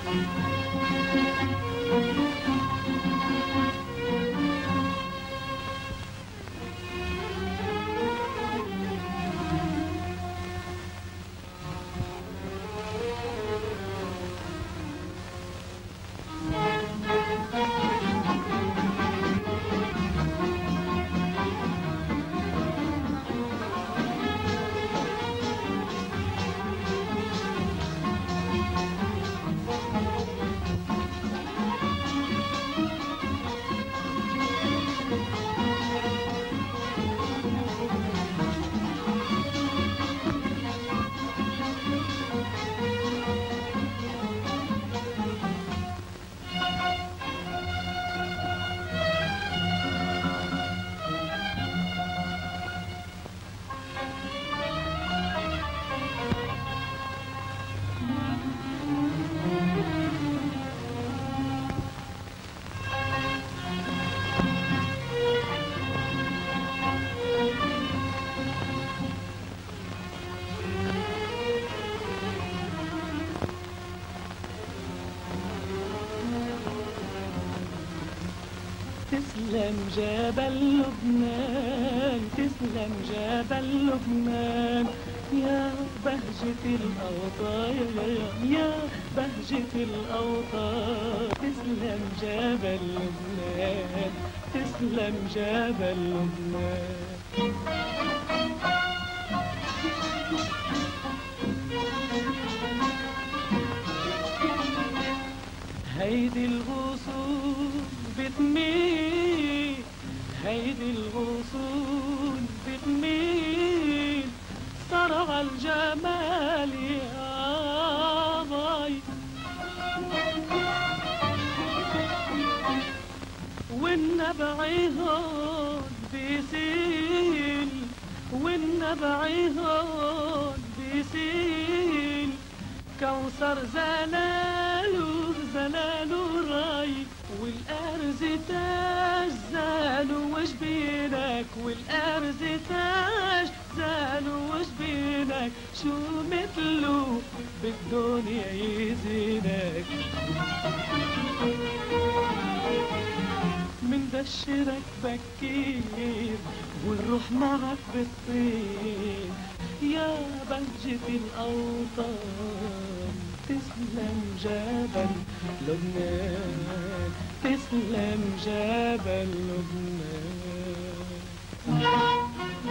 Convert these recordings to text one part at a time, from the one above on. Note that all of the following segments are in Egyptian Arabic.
تسلم جبل لبنان تسلم جبل لبنان يا بهجة الأوطان يا بهجة الأوطان تسلم جبل لبنان تسلم جبل لبنان هيدي الغصون بتميل هيدي الغصون بتميل صرع الجمال يا باي والنبع هون بيسيل والنبع هون بيسيل كوثر زلاله زلاله راي والأرز تاج زالوا وجبينك والأرز تاج زالوا وجبينك شو مثله بالدنيا يزينك من دشرك بكير والروح معك بتطير يا بهجة الأوطان تسلم جبل لبنان تسلم جبل لبنان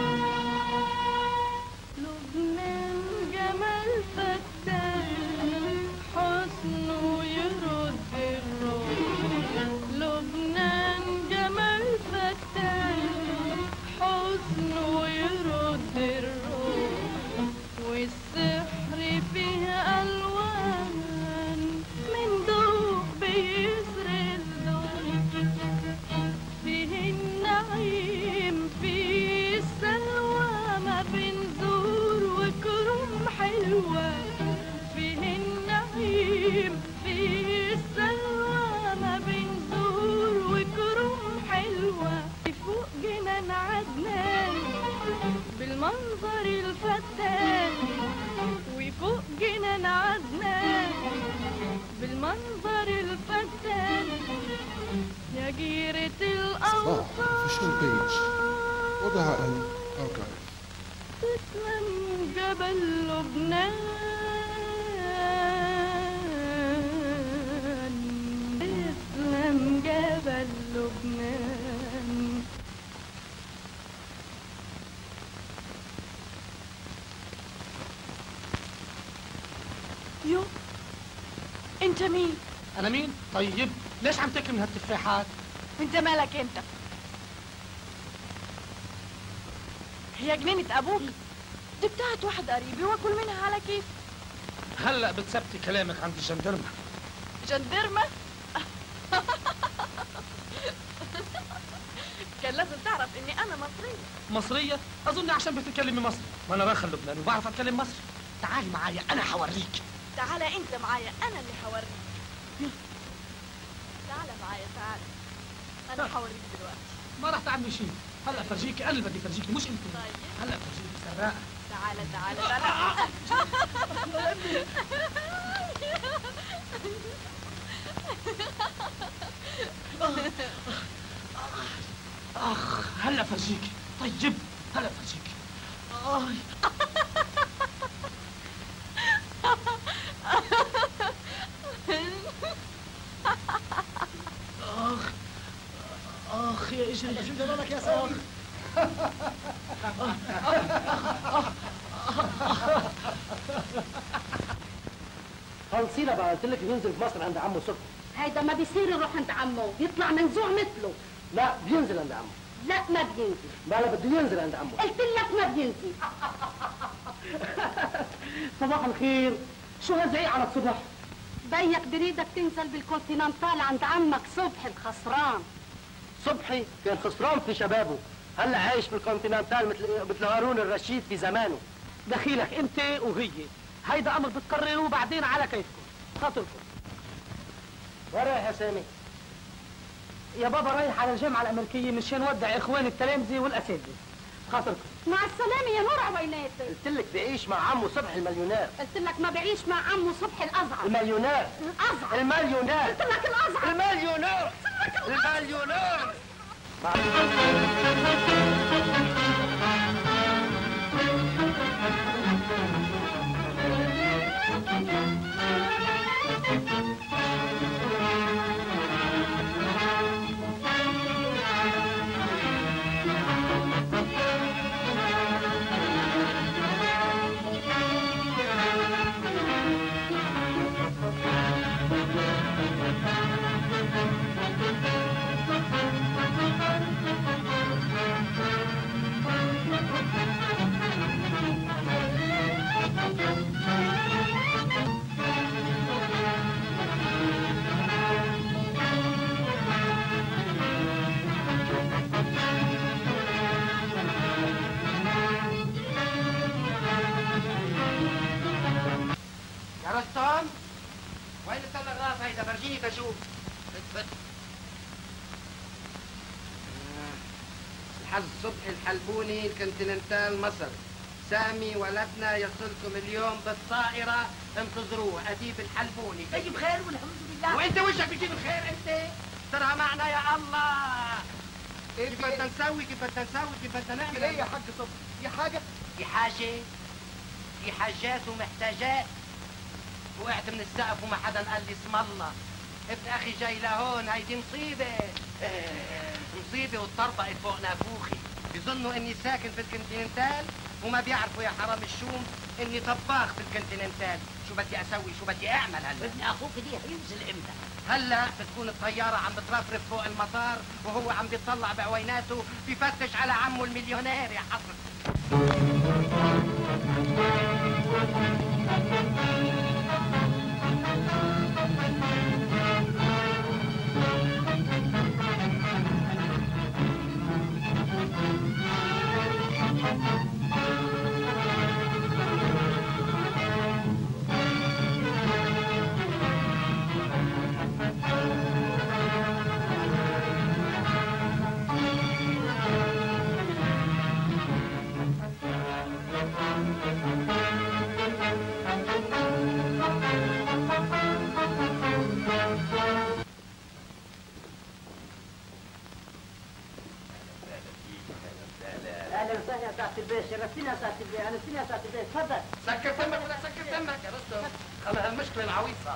لبنان جمال فتان حسنه يرد الروح لبنان جمال فتان حسنه يرد الروح والسحر فيه ألوان من ضوء بيسري اللون فيه النعيم فيه السلوى ما بين زور وكرم حلوة فيه النعيم فيه السلوى ما بين زور وكرم حلوة فوق جنان عدنان بالمنظر الفتان وفوق جنان عدنان بالمنظر الفتان يا جيرة صباح official page وضع الاركايف تسلم جبل لبنان تسلم جبل لبنان يو انت مين انا مين طيب ليش عم تاكل من هالتفاحات وانت مالك انت هي جنينة ابوك دي بتاعت واحد قريبي واكل منها على كيف هلا بتثبتي كلامك عند الجندرمه جندرمة كان لازم تعرف اني انا مصرية مصريه اظن عشان بتتكلمي مصري وانا راخل لبناني وبعرف اتكلم مصري تعالي معايا انا حوريك تعالى انت معايا انا اللي حوريك تعالى معايا تعالى انا حوريك دلوقتي ما راح تعملي شيء هلا فرجيكي انا اللي بدي فرجيكي مش انت طيب هلا فرجيكي سراقه تعالى تعالى تعالى فرجيكي طيب هلا فرجيكي آي آخ آخ يا إجري شو جرالك يا سامي؟ خلصينا بقى قلت لك بينزل في مصر عند عمه صبحي هيدا ما بيصير يروح عند عمه بيطلع منزوع مثله لا بينزل عند عمه لا ما بينزل لا لا بده ينزل عند عمه قلت لك ما بينزل صباح الخير شو هالزعيق على الصبح بيك بريدك تنزل بالكونتيننتال عند عمك صبحي الخسران صبحي كان خسران في شبابه هلا عايش في الكونتيننتال مثل مثل هارون الرشيد في زمانه دخيلك انت وهي هيدا امر بتقرروه بعدين على كيفكم خاطركم وين رايح يا سامي؟ يا بابا رايح على الجامعة الأمريكية مشان ودع إخواني التلامذة والأساتذة خاطركم مع السلامة يا نور عويناتك قلت لك بعيش مع عمه صبحي المليونير قلت لك ما بعيش مع عمه صبحي الأزعر المليونير الأزعر المليونير قلت لك الأزعر المليونير المليونير يا رستم وين التلغراف هيدا فرجيني بشوف بت بت آه، الحظ صبحي الحلبوني الكونتيننتال مصر سامي ولدنا يصلكم اليوم بالطائرة انتظروه أديب الحلبوني طيب خير والحمد لله وانت وشك بيجيب الخير انت ترى معنا يا الله كيف بدنا نسوي كيف بدنا نسوي كيف بدنا نعمل ايه يا حاج صبحي؟ في حاجة؟ في حاجة في حاجات ومحتاجات وقعت من السقف وما حدا قال لي اسم الله ابن اخي جاي لهون هيدي مصيبة آه، مصيبة واتطربقت فوق نافوخي بيظنوا اني ساكن في الكونتيننتال وما بيعرفوا يا حرام الشوم اني طباخ في الكونتيننتال شو بدي اسوي شو بدي اعمل هلا ابن أخوك دي هينزل إمتى؟ هلا بتكون الطيارة عم بترفرف فوق المطار وهو عم بيطلع بعويناته بيفتش على عمه المليونير يا حضرتك اهلا وسهلا يا سعاده البيت شرفتينا يا سعاده البيت انستينا يا سعاده البيت تفضل سكر تمك ولا سكر تمك يا رستم خلي هالمشكلة العويصة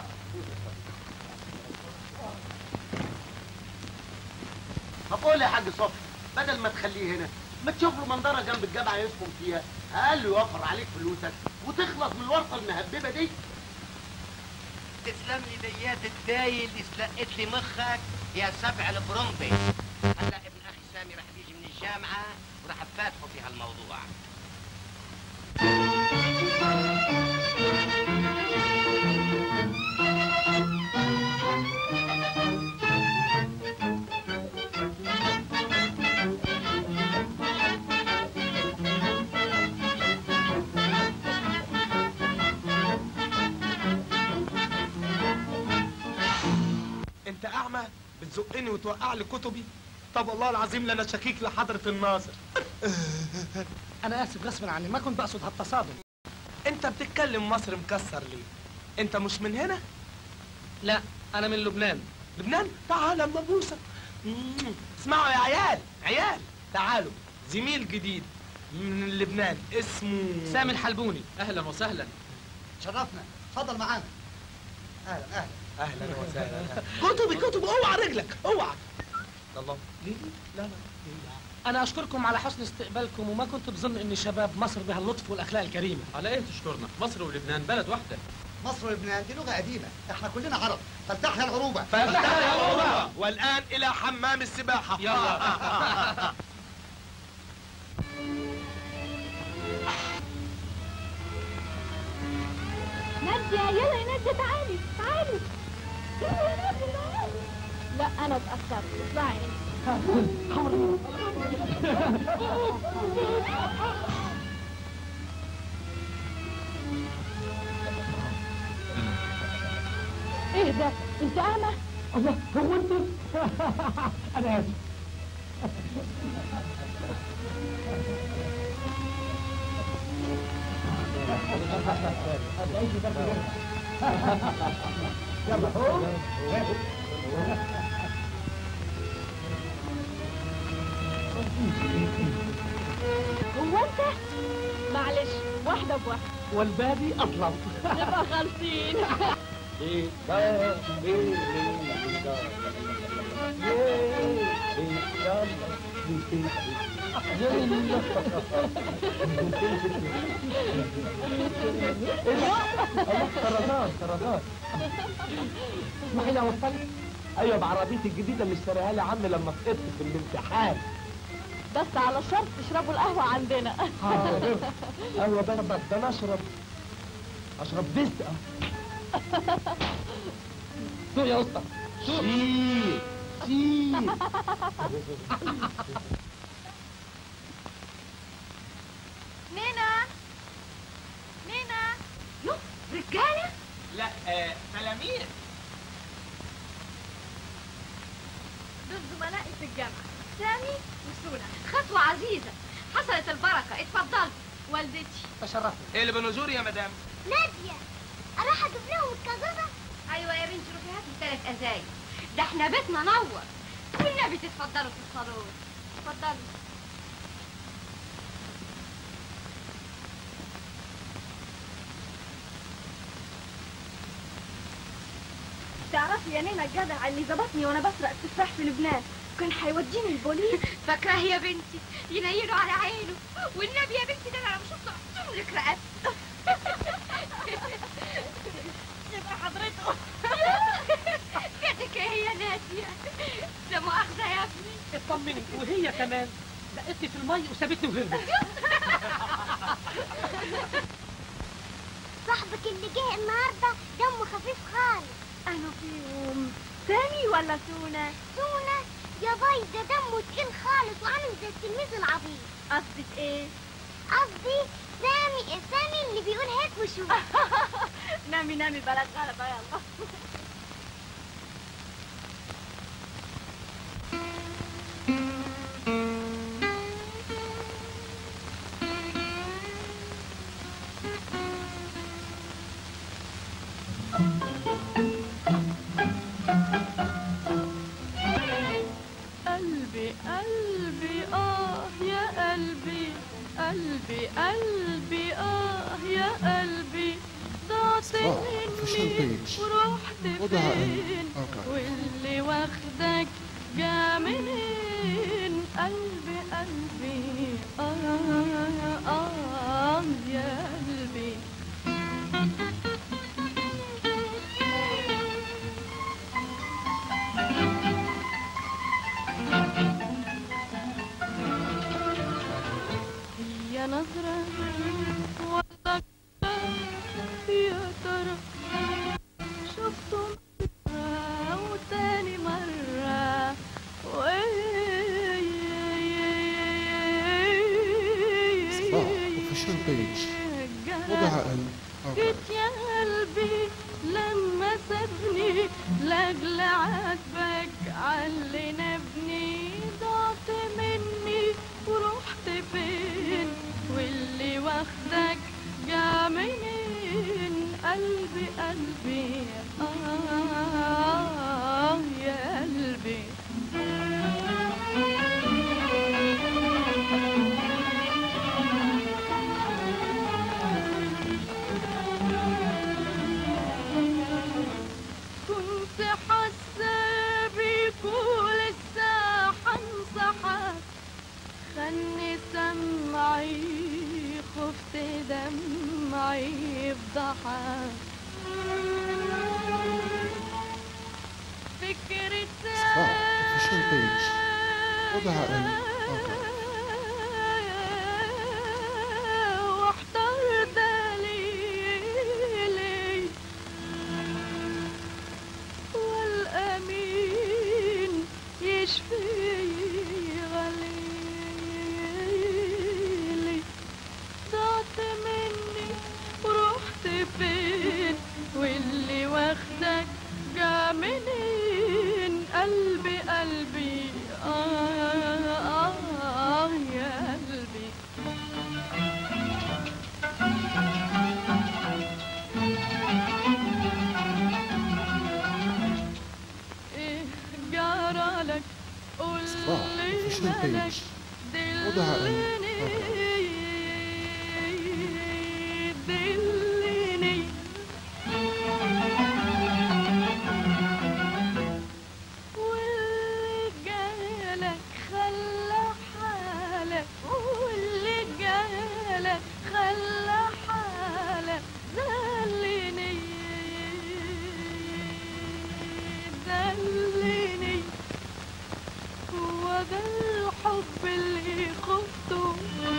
هقول يا حاج صبحي بدل ما تخليه هنا ما تشوف له منظره جنب الجامعه يسكن فيها اقل يوفر عليك فلوسك وتخلص من الورطه المهببه دي تسلم لي ديات الداي اللي سلقت لي مخك يا سبع البرمبي هلا ابن اخي سامي رح يجي من الجامعة ورح افاتحه في هالموضوع انت اعمى بتزقني وتوقع لي كتبي طب والله العظيم لانا شكيك لحضرة الناظر انا اسف غصبا عني ما كنت بقصد هالتصادم انت بتتكلم مصر مكسر ليه انت مش من هنا لا انا من لبنان لبنان تعال اما ابوسك مم. اسمعوا يا عيال عيال تعالوا زميل جديد من لبنان اسمه سامي الحلبوني اهلا وسهلا شرفنا اتفضل معانا اهلا اهلا اهلا وسهلا كتبي كتبي اوعى رجلك اوعى الله ليه لا لا انا اشكركم على حسن استقبالكم وما كنت بظن ان شباب مصر بها اللطف والاخلاق الكريمه على ايه تشكرنا مصر ولبنان بلد واحده مصر ولبنان دي لغه قديمه احنا كلنا عرب فلتحيا العروبه فلتحيا العروبة والان الى حمام السباحه يلا نادية يلا يا نادية تعالي تعالي يلا يا نادية تعالي لا أنا اتأخرت اطلعي انت ايه ده؟ انت اعمى؟ الله هو انت انا اسف هو انت؟ معلش واحدة بواحدة والباقي اطلب نبقى خالصين سرطان سرطان اسمحي لي اوصلك ايوه بعربيتي الجديده اللي اشتريها لي عمي لما سقطت في الامتحان بس على شرط تشربوا القهوة عندنا حاضر ايوه بس بس ده انا اشرب اشرب دست سوق يا اسطى سوق شيل شيل نينا نينا يو رجالة لا آه تلاميذ دول زملائي في الجامعة سامي وسونا خطوة عزيزة حصلت البركة اتفضلوا والدتي تشرفت ايه اللي بنزور يا مدام نادية اروح اجيب لهم الكازوزة ايوه يا بنتي روحي هاتي ثلاث ازايز ده احنا بيتنا نور والنبي تتفضلوا في الصالون اتفضلوا تعرفي يا نينا الجدع اللي ظبطني وانا بسرق تفاح في لبنان كان هيوديني البوليس فاكراه يا بنتي ينيلوا على عينه والنبي يا بنتي ده انا لو شفته اقسم لك رقبته يبقى حضرته جاتك ايه يا ناسيه لا مؤاخذه يا ابني اطمني وهي كمان لقيتني في المي وسابتني وهربت صاحبك اللي جه النهارده دمه خفيف خالص انا فيهم سامي ولا سونا سونا يا باي ده دمه تقيل خالص وعامل زي التلميذ العبيط قصدك ايه قصدي سامي سامي اللي بيقول هات وشوف نامي نامي بلاش غلبة يلا قلبي قلبي اه يا قلبي قلبي قلبي اه يا قلبي ضعت صباح، official مني page. ورحت وضع فين archive. واللي واخدك جا منين قلبي قلبي اه اه يا قلبي هي نظرة ولا يا ترى شفته مرة وتاني مرة صباح official page وضع جيت الاركايف يا قلبي لما سابني لاجل عاتبك علي نبني ضعت مني ورحت فين واللي واخدك جا منين قلبي قلبي آه يا قلبي وضع ال- واحتر دليلي والأمين يشفي غليلي ضعت مني ورحت فين واللي واخدك جا منين قلبي قلبي آه آه يا قلبي ايه جرالك قول صباح لي official مالك page. وضع ال- دلني دلني واللي جالك خلى حالك واللي جالك خلى حالك دلني دلني هو ده الحب اللي خفته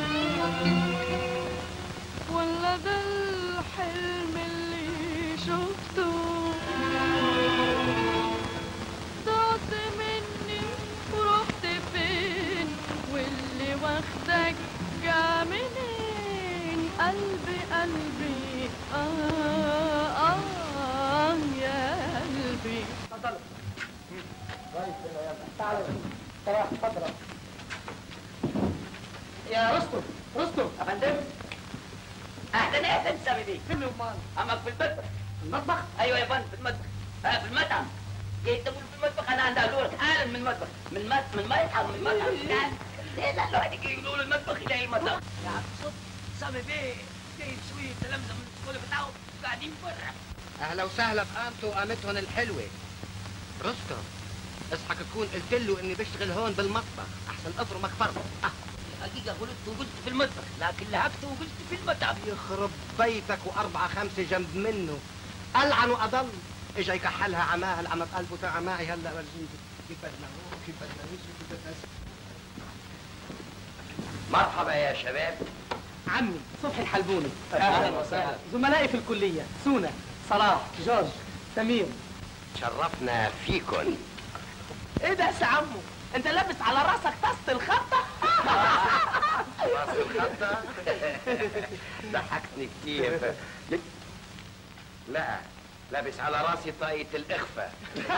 ولا ده الحلم اللي شفته ضعت مني ورحت فين واللي واخدك جا منين قلبي قلبي آه آه يا قلبي اتفضل تعالوا تعالوا اتفضل يا رستم رستم يا فندم اهلا اهلا سامي بيه فين الامال عمك في المطبخ المطبخ ايوه يا فندم في المطبخ آه في المطعم جيت تقول في المطبخ انا عند اقول لك حالا من المطبخ من المط من المطعم من المطعم لا لا لا الواحد يجي يقولوا له المطبخ يلاقي المطبخ يا عم صد سامي بيه جايب شويه تلامذه من السكول بتاعه قاعدين بره اهلا وسهلا بقامته وقامتهم الحلوه رستم اصحك تكون قلت له اني بشتغل هون بالمطبخ احسن افرمك فرمه آه. الحقيقه غلطت وقلت في المطبخ لكن لهقت وقلت في المطعم يخرب بيتك واربعه خمسه جنب منه العن واضل اجا يكحلها عماها العمى بقلبه تاع معي هلا ورجيني كيف بدنا نروح كيف بدنا نجي كيف بدنا مرحبا يا شباب عمي صبحي الحلبوني أهلاً وسهلاً. زملائي في الكلية سونا صلاح جورج سمير شرفنا فيكن ايه ده يا عمو انت لابس على راسك طاسة الخطة راس الخطة ضحكتني كتير لا لابس على راسي طاقية الإخفاء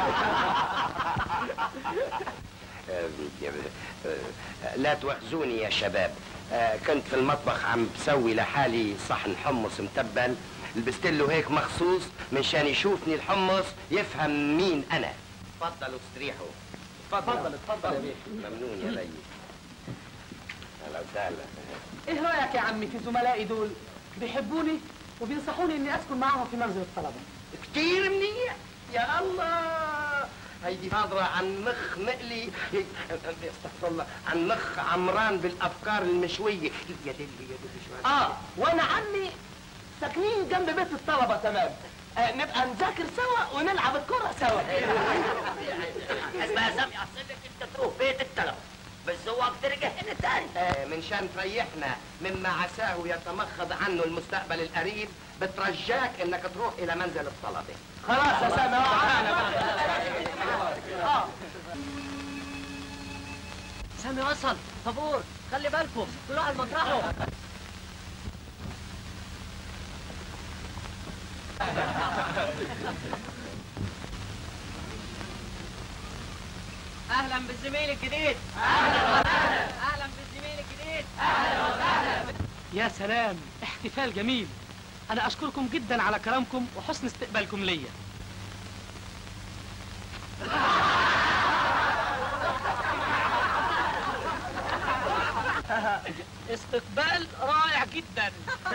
لا تواخذوني يا شباب آه، كنت في المطبخ عم بسوي لحالي صحن حمص متبل لبست له هيك مخصوص منشان يشوفني الحمص يفهم مين انا تفضلوا استريحوا اتفضل اتفضل يا بيه ممنون يا بي اهلا وسهلا ايه رايك يا عمي في زملائي دول بيحبوني وبينصحوني اني اسكن معاهم في منزل الطلبه كتير منيح يا الله هيدي ناظرة عن مخ مقلي استغفر الله عن مخ عمران بالافكار المشوية يا دلي يا دلي شو اه وانا عمي ساكنين جنب بيت الطلبه تمام آه نبقى نذاكر سوا ونلعب الكرة سوا اسمع يا سامي اصل لك انت تروح بيت الطلبة بس هو ترجع هنا تاني آه من شان تريحنا مما عساه يتمخض عنه المستقبل القريب بترجاك انك تروح الى منزل الطلبة خلاص يا سامي اهو تعالى اه سامي وصل طابور خلي بالكم كل واحد مطرحه اهلا بالزميل الجديد اهلا وسهلا اهلا بالزميل الجديد اهلا وسهلا يا سلام احتفال جميل انا اشكركم جدا على كرمكم وحسن استقبالكم ليا استقبال رائع جدا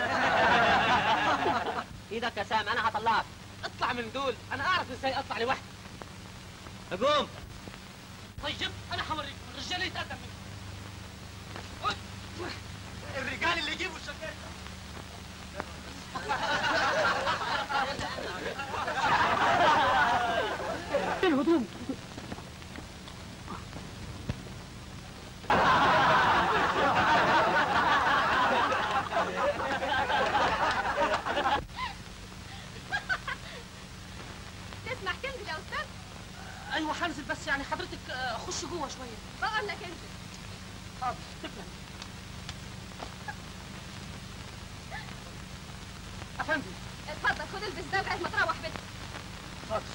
ايدك يا سامي انا هطلعك اطلع من دول انا اعرف ازاي اطلع لوحدي هجوم طيب انا هوريك الرجال يتقدم مني الرجال اللي يجيبوا الشكاية الهدوم يا استاذ ايوه هنزل بس يعني حضرتك آه، خش جوه شويه بقول لك انزل حاضر تسلم افندي اتفضل خد البس ده لغايه ما تروح بيتك حاضر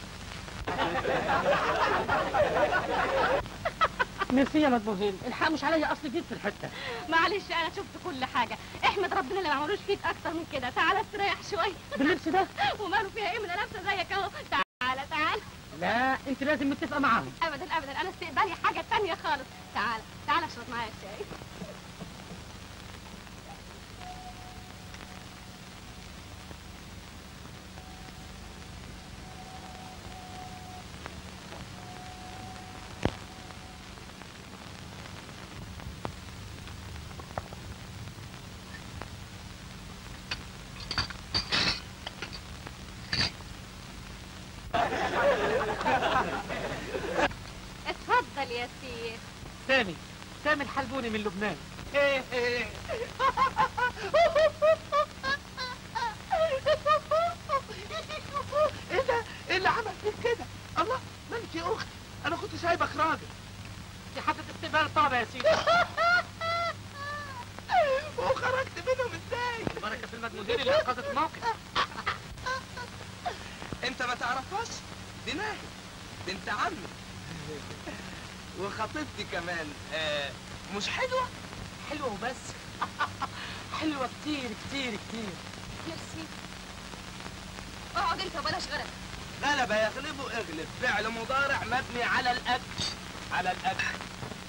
ميرسي يا مدموزيل الحق مش عليا اصل جيت في الحته معلش انا شفت كل حاجه احمد ربنا اللي ما عملوش فيك اكتر من كده تعالى استريح شويه باللبس ده وماله فيها ايه من انا لابسه زيك اهو تعالى تعالى لا انت لازم متفقه معاهم ابدا ابدا انا استقبالي حاجه تانية خالص تعالى تعالى اشرب معايا الشاي اتفضل يا سيف سامي سامي الحلبوني من لبنان ايه ده؟ ايه اللي عمل فيك كده؟ الله مالك يا اختي؟ انا كنت سايبك راجل دي حاجه استقبال الطلبه يا سيدي وخرجت منهم ازاي؟ بركه في المدموزيل اللي انقذت الموقف انت ما تعرفهاش دي ناهد بنت عمي وخطيبتي كمان آه مش حلوه حلوه وبس حلوه كتير كتير كتير ميرسي اقعد انت وبلاش غلط غلب يغلب اغلب فعل مضارع مبني على الاكل على الاكل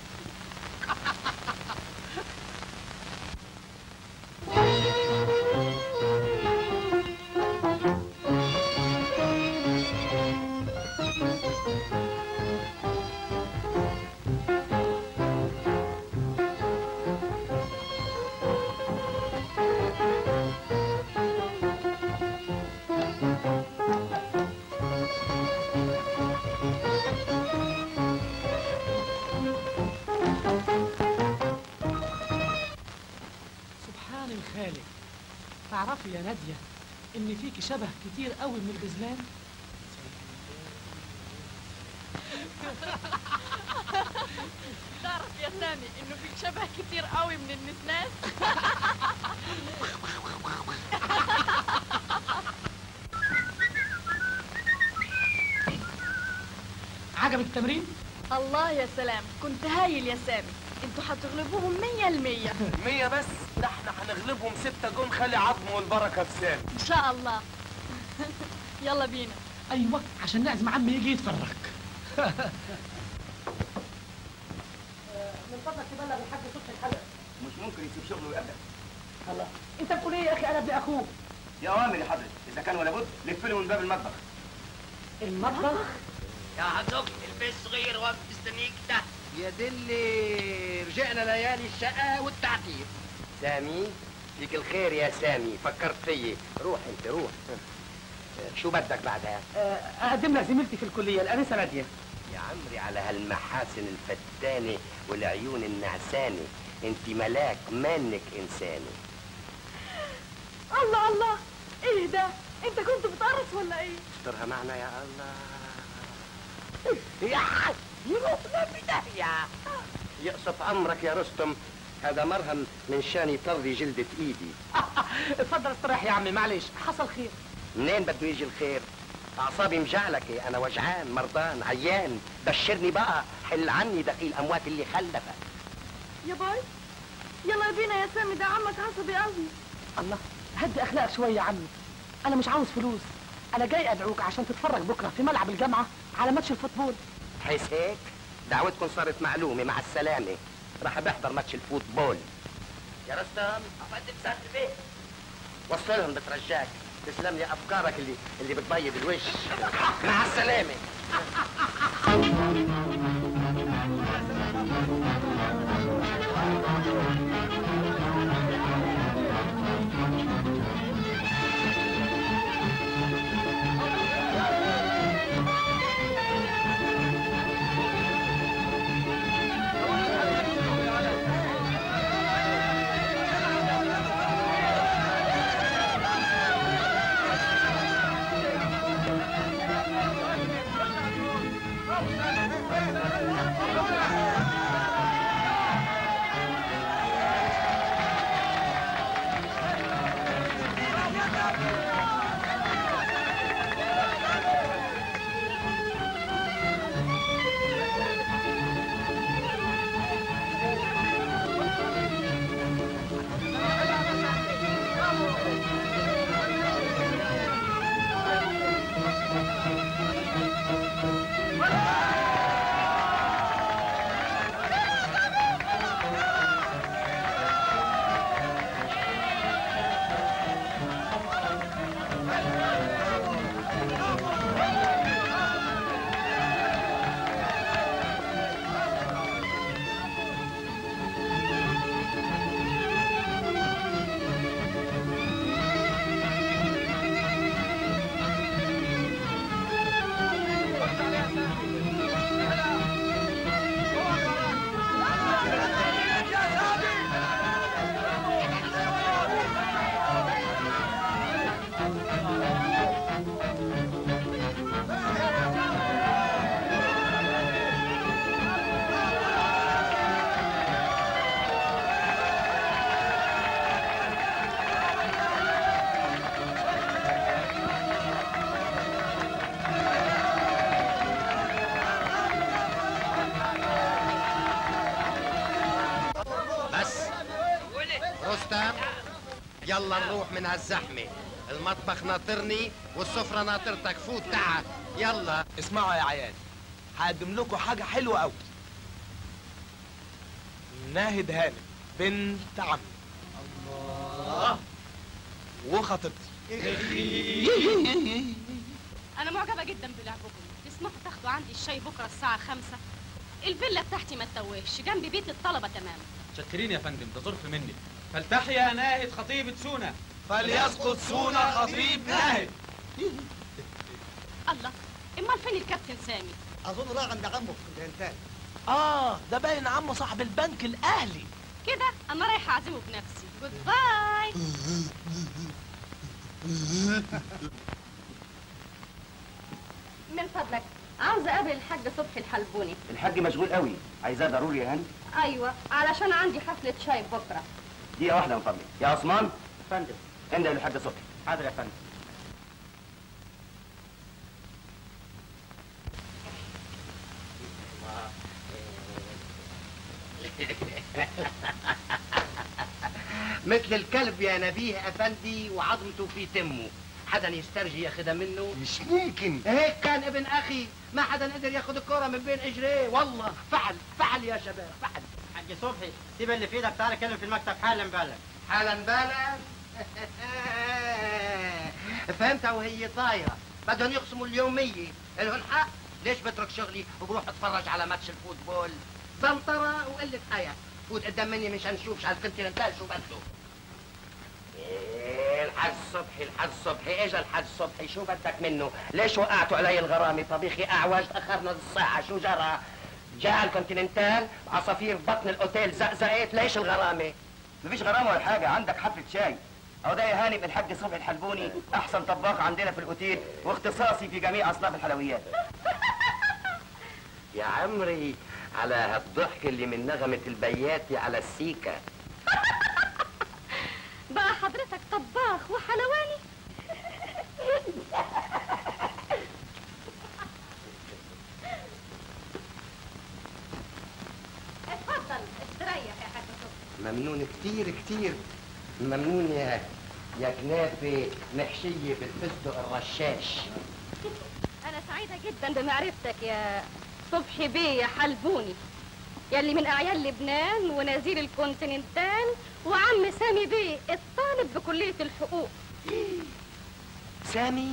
سبحان الخالق تعرفي يا ناديه ان فيكي شبه كتير قوي من الغزلان تعرف يا سامي انه فيك شبه كتير قوي من النسناس عجبك التمرين الله يا سلام كنت هايل يا سامي انتوا هتغلبوهم مية المية مية بس ده احنا هنغلبهم ستة جون خلي عظم والبركة في سامي ان شاء الله يلا بينا ايوه عشان نعزم عمي يجي يتفرج من فضلك تبلغ الحاج صبحي الحلقه مش ممكن يسيب شغله ويقابلك الله انت بتقول ايه يا اخي انا ابن اخوك يا اوامر يا حضرتك اذا كان ولا بد لف له من باب المطبخ المطبخ يا حضرتك البيت صغير واقف مستنيك تحت يا دلي رجعنا ليالي الشقة والتعتير سامي فيك الخير يا سامي فكرت فيي روح انت روح شو بدك بعدها آه، اقدم لك زميلتي في الكليه الانسه ناديه يا عمري على هالمحاسن الفتانة والعيون النعسانة انت ملاك مانك انسانة الله الله ايه ده انت كنت بتقرص ولا ايه استرها معنا يا الله يا يروحنا بداية يقصف امرك يا رستم هذا مرهم من شان يطري جلدة ايدي اتفضل استريح يا عمي معلش حصل خير منين بده يجي الخير اعصابي مجعلكة انا وجعان مرضان عيان بشرني بقى حل عني دخيل اموات اللي خلفك يا باي يلا بينا يا سامي ده عمك عصبي قوي الله هدي اخلاقك شويه يا عمي انا مش عاوز فلوس انا جاي ادعوك عشان تتفرج بكره في ملعب الجامعه على ماتش الفوتبول حيث هيك دعوتكم صارت معلومة مع السلامة راح بحضر ماتش الفوتبول يا رستم أفندم سهل بيه وصلهم بترجاك تسلم لي افكارك اللي اللي بتبيض الوش مع السلامة يلا نروح من هالزحمة المطبخ ناطرني والسفرة ناطرتك فوت تعال يلا اسمعوا يا عيال هقدم لكم حاجة حلوة قوي ناهد هانم بنت عمي الله وخطيبتي انا معجبه جدا بلعبكم تسمحوا تاخدوا عندي الشاي بكره الساعه خمسة الفيلا بتاعتي ما تتوهش جنب بيت الطلبه تماما متشكرين يا فندم ده ظرف مني فلتحيا ناهد خطيبة سونا فليسقط سونا خطيب ناهد الله امال فين الكابتن سامي اظن راح عند عمه في الانتاج اه ده باين عمه صاحب البنك الاهلي كده انا رايحه اعزمه بنفسي جود باي من فضلك عاوزه اقابل الحاج صبحي الحلبوني الحاج مشغول قوي عايزاه ضروري يا هاني ايوه علشان عندي حفله شاي بكره دقيقه واحده من فضلك يا عثمان فندم انده للحاج صبحي حاضر يا فندم مثل الكلب يا نبيه افندي وعظمته في تمه حدا يسترجي ياخدها منه مش ممكن هيك كان ابن اخي ما حدا قدر ياخد الكرة من بين اجريه والله فعل فعل يا شباب فعل حاج صبحي سيب اللي في ايدك تعالى كلم في المكتب حالا بالا حالا بالا فهمت وهي طايره بدهم يقسموا اليوميه الهن حق ليش بترك شغلي وبروح اتفرج على ماتش الفوتبول زنطره وقله حياه فوت قدام مني مشان نشوف على الكونتيننتال شو بده إيه الحاج صبحي الحاج صبحي اجا الحاج صبحي شو بدك منه ليش وقعتوا علي الغرامه طبيخي اعوج تاخرنا نص ساعه شو جرى جاء الكونتيننتال عصافير بطن الاوتيل زقزقت ليش الغرامه مفيش غرامه ولا حاجه عندك حفله شاي اهو ده يا هاني الحاج صبحي الحلبوني احسن طباخ عندنا في الاوتيل واختصاصي في جميع اصناف الحلويات يا عمري على هالضحك اللي من نغمه البياتي على السيكه بقى حضرتك طباخ وحلواني اتفضل استريح يا حاج صبحي ممنون كتير كتير ممنون يا يا كنافة محشية بالفستق الرشاش انا سعيده جدا بمعرفتك يا صبحي بيه يا حلبوني يلي من اعيان لبنان ونزير الكونتيننتال وعم سامي بيه الطالب بكليه الحقوق سامي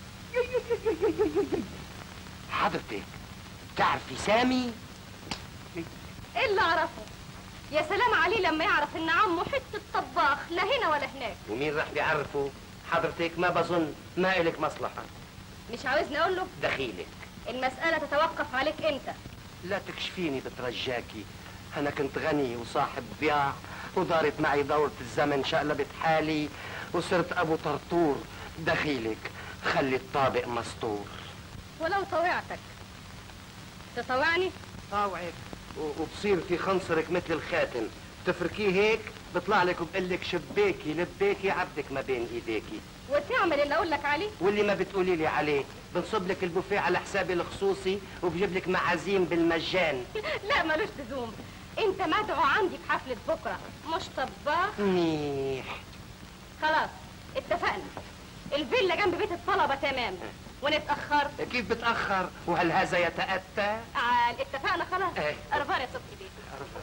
حضرتك تعرفي سامي ايه اللي اعرفه يا سلام عليه لما يعرف ان عمه حته طباخ لا هنا ولا هناك ومين راح بيعرفه حضرتك ما بظن ما إلك مصلحة مش عاوزني اقول له دخيلك المساله تتوقف عليك انت لا تكشفيني بترجاكي أنا كنت غني وصاحب بيع ودارت معي دورة الزمن شقلبت حالي وصرت أبو طرطور دخيلك خلي الطابق مسطور ولو طوعتك تطوعني طاوعك و- وبصير في خنصرك مثل الخاتم تفركيه هيك بيطلع لك وبقول لك شباكي لبيكي عبدك ما بين ايديكي وتعمل اللي اقول لك عليه واللي ما بتقولي لي عليه بنصب لك البوفيه على حسابي الخصوصي وبجيب لك معازيم بالمجان لا ملوش لزوم انت مدعو عندي في حفله بكره مش طباخ منيح خلاص اتفقنا الفيلا جنب بيت الطلبه تمام ونتاخر كيف بتأخر وهل هذا يتأتى عال اتفقنا خلاص ايه. ارفع يا صبحي بيه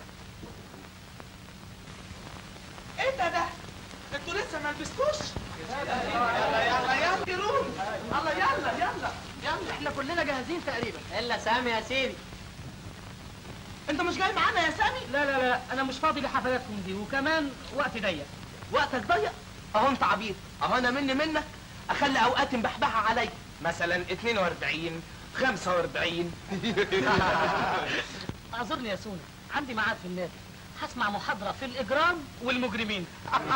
ايه ده ده؟ انتوا لسه ما لبستوش؟ يلا يلا يلا يلا الله يلا يلا يلا احنا كلنا جاهزين تقريبا الا سامي يا سيدي انت مش جاي معانا يا سامي؟ لا لا لا انا مش فاضي لحفلاتكم دي وكمان وقت ضيق وقتك ضيق اهو انت عبيط اهو انا مني منك اخلي اوقات مبحبحه علي مثلا 42 45 اعذرني يا سونا عندي ميعاد في النادي هسمع محاضرة في الإجرام والمجرمين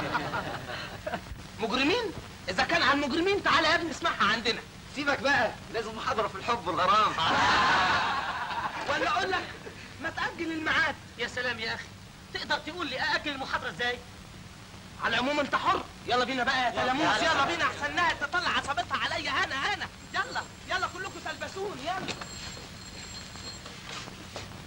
مجرمين؟ اذا كان عن مجرمين تعالى يا ابني اسمعها عندنا سيبك بقى لازم محاضرة في الحب والغرام ولا اقول لك ما تاجل الميعاد يا سلام يا أخي تقدر تقول لي أأجل المحاضرة إزاي؟ على العموم انت حر يلا بينا بقى يا تلاموس يلا بينا احسن انها تطلع عصابتها عليا انا انا يلا يلا كلكم تلبسون يلا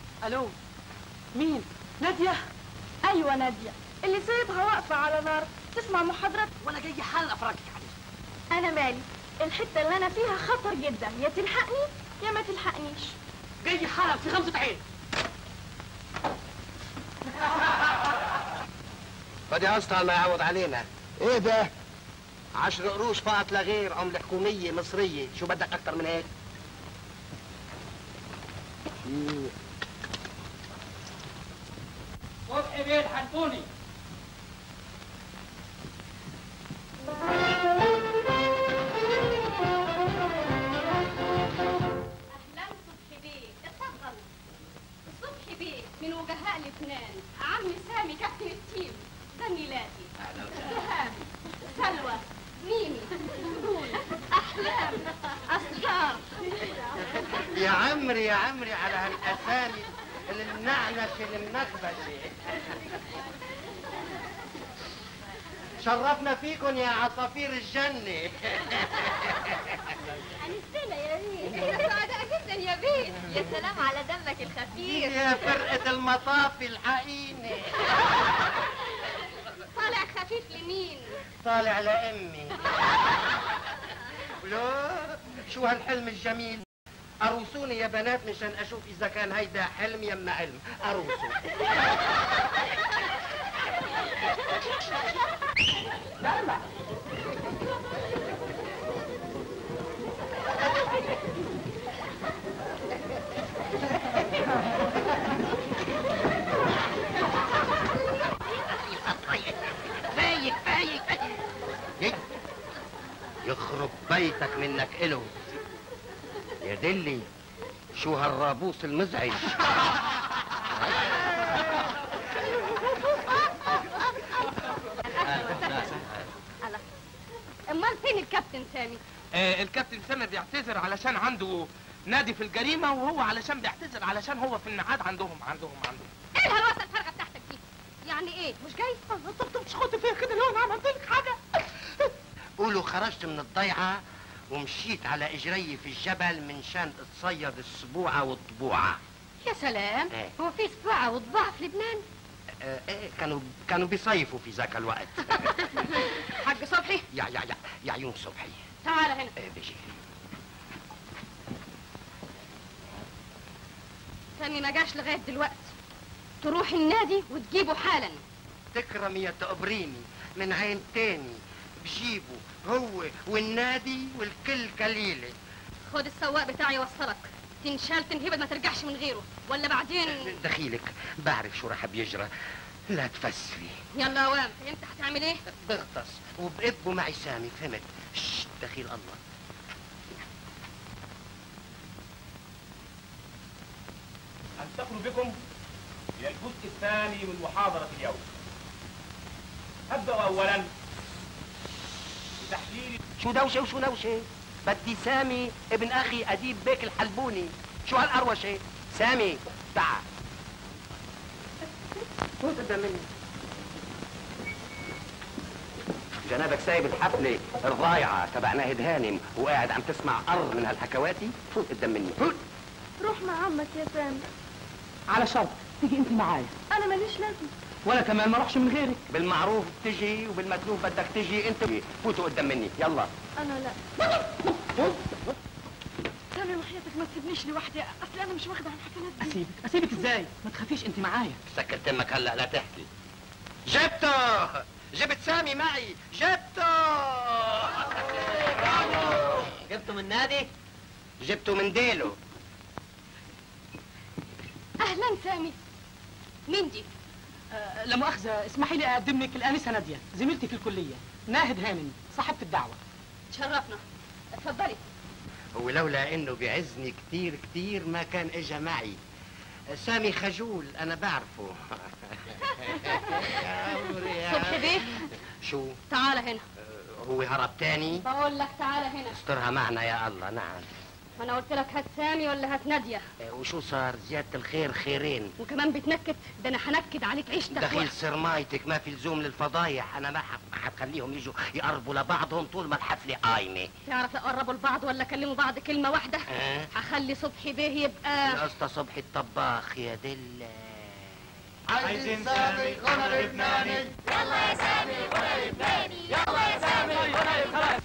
ألو مين؟ نادية؟ ايوه ناديه اللي سايبها واقفه على نار تسمع محاضرات وانا جاي حالا افرجك عليه انا مالي الحته اللي انا فيها خطر جدا يا تلحقني يا ما تلحقنيش جاي حالا في غمزه عين خد يا اسطى ما يعوض علينا ايه ده عشر قروش فقط لا غير عملة حكومية مصرية شو بدك أكتر من هيك صبحي بيه الحنفوني اهلا صبحي بيه اتفضل صبحي بيه من وجهاء لبنان عمي سامي كابتن التيم ده ميلادي اهلا سهام سلوى ميمي نور احلام اسرار يا عمري يا عمري على هالاسامي المنعنش المنخبش شرفنا فيكم يا عصافير الجنة أنستنا يا بيه سعداء جدا يا بيه يا سلام على دمك الخفيف يا فرقة المطاف الحقيني طالع خفيف لمين طالع لأمي لا شو هالحلم الجميل أروسوني يا بنات مشان أشوف إذا كان هيدا حلم يما علم أروسوا فايق فايق فايق يخرب بيتك منك إله يا دلي شو هالرابوس المزعج امال فين الكابتن سامي آه الكابتن سامر بيعتذر علشان عنده نادي في الجريمة وهو علشان بيعتذر علشان هو في الميعاد عندهم عندهم عندهم ايه الهلوسه الفارغه بتاعتك دي يعني ايه مش جاي طب مش خدت فيها كده لو انا عملت لك حاجة قولوا خرجت من الضيعة ومشيت على إجري في الجبل من شان اتصيد السبوعة والطبوعة يا سلام إيه. هو في سباعة وضباع في لبنان آه، إيه كانوا كانوا بيصيفوا في ذاك الوقت حاج صبحي يا يا يا يا عيون صبحي تعال هنا إيه بيجي سامي ما جاش لغايه دلوقتي تروح النادي وتجيبه حالا تكرم يا تقبريني من عين تاني بجيبه هو والنادي والكل كليلة خد السواق بتاعي يوصلك تنشال تنهبد ما ترجعش من غيره ولا بعدين دخيلك بعرف شو رح بيجرى لا تفسري يلا يا وام انت هتعمل ايه بغطس وبقبه معي سامي فهمت شت دخيل الله أنتقل بكم إلى الجزء الثاني من محاضرة اليوم أبدأ أولا بتحليل شو دوشة وشو نوشة بدي سامي ابن أخي أديب بيك الحلبوني شو هالقروشة سامي تعال فوت قدام مني جنابك سايب الحفلة الضايعة تبع ناهد هانم وقاعد عم تسمع قر من هالحكواتي فوت قدام مني فوت روح مع عمك يا سامي على شرط تيجي انت معايا انا ماليش لازمه وانا كمان ما اروحش من غيرك بالمعروف بتجي وبالمتلوف بدك تجي انت فوتوا قدام مني يلا انا لا سامي وحياتك ما تسيبنيش لوحدي اصل انا مش واخده على الحفلات دي اسيبك اسيبك ازاي ما تخافيش انت معايا سكت تمك هلا لا تحكي جبته جبت سامي معي جبته جبته من النادي جبته من ديله اهلا سامي مين دي آه لا مؤاخذة اسمحي لي اقدم لك الانسة نادية زميلتي في الكلية ناهد هانم صاحبة الدعوة تشرفنا اتفضلي ولولا انه بيعزني كتير كتير ما كان اجا معي سامي خجول انا بعرفه يا عمري يا صبحي بيه شو تعال هنا هو هرب تاني بقول لك تعال هنا استرها معنا يا الله نعم ما انا قلت لك هات سامي ولا هات ناديه وشو صار زيادة الخير خيرين وكمان بتنكد ده انا هنكد عليك عيشتك دخيل سرمايتك ما في لزوم للفضايح انا ما ح- ما حتخليهم يجوا يقربوا لبعضهم طول ما الحفله قايمه تعرف يقربوا لبعض ولا كلموا بعض كلمه واحده أه؟ هخلي صبحي بيه يبقى القسطى صبحي الطباخ يا دلة عايزين سامي غنى لبناني يلا يا سامي غنى لبناني يلا يا سامي غنى لبناني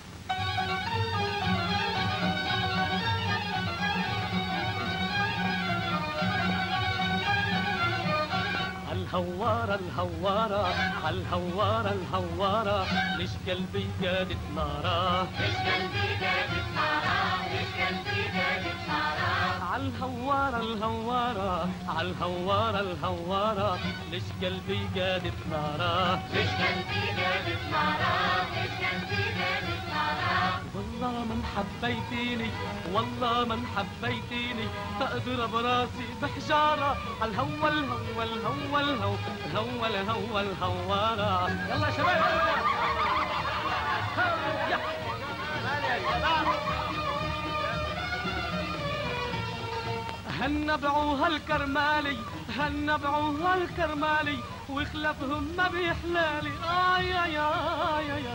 الهوارة الهوارة الهوارة الهوارة ليش قلبي قادت نارا ليش قلبي جابت نارا ليش قلبي جابت نارا عالهوارة الهوارة عالهوارة الهوارة ليش قلبي قادت نارا ليش قلبي جابت نارا ليش قلبي جابت نارا والله من حبيتيني والله من حبيتيني تقدر براسي بحجارة الهوى الهوى الهوى الهوى الهوى الهوى الهوارة يلا يا شباب هالنبعو هالكرمالي هالنبعو هالكرمالي وخلفهم ما بيحلالي آي آي آي آي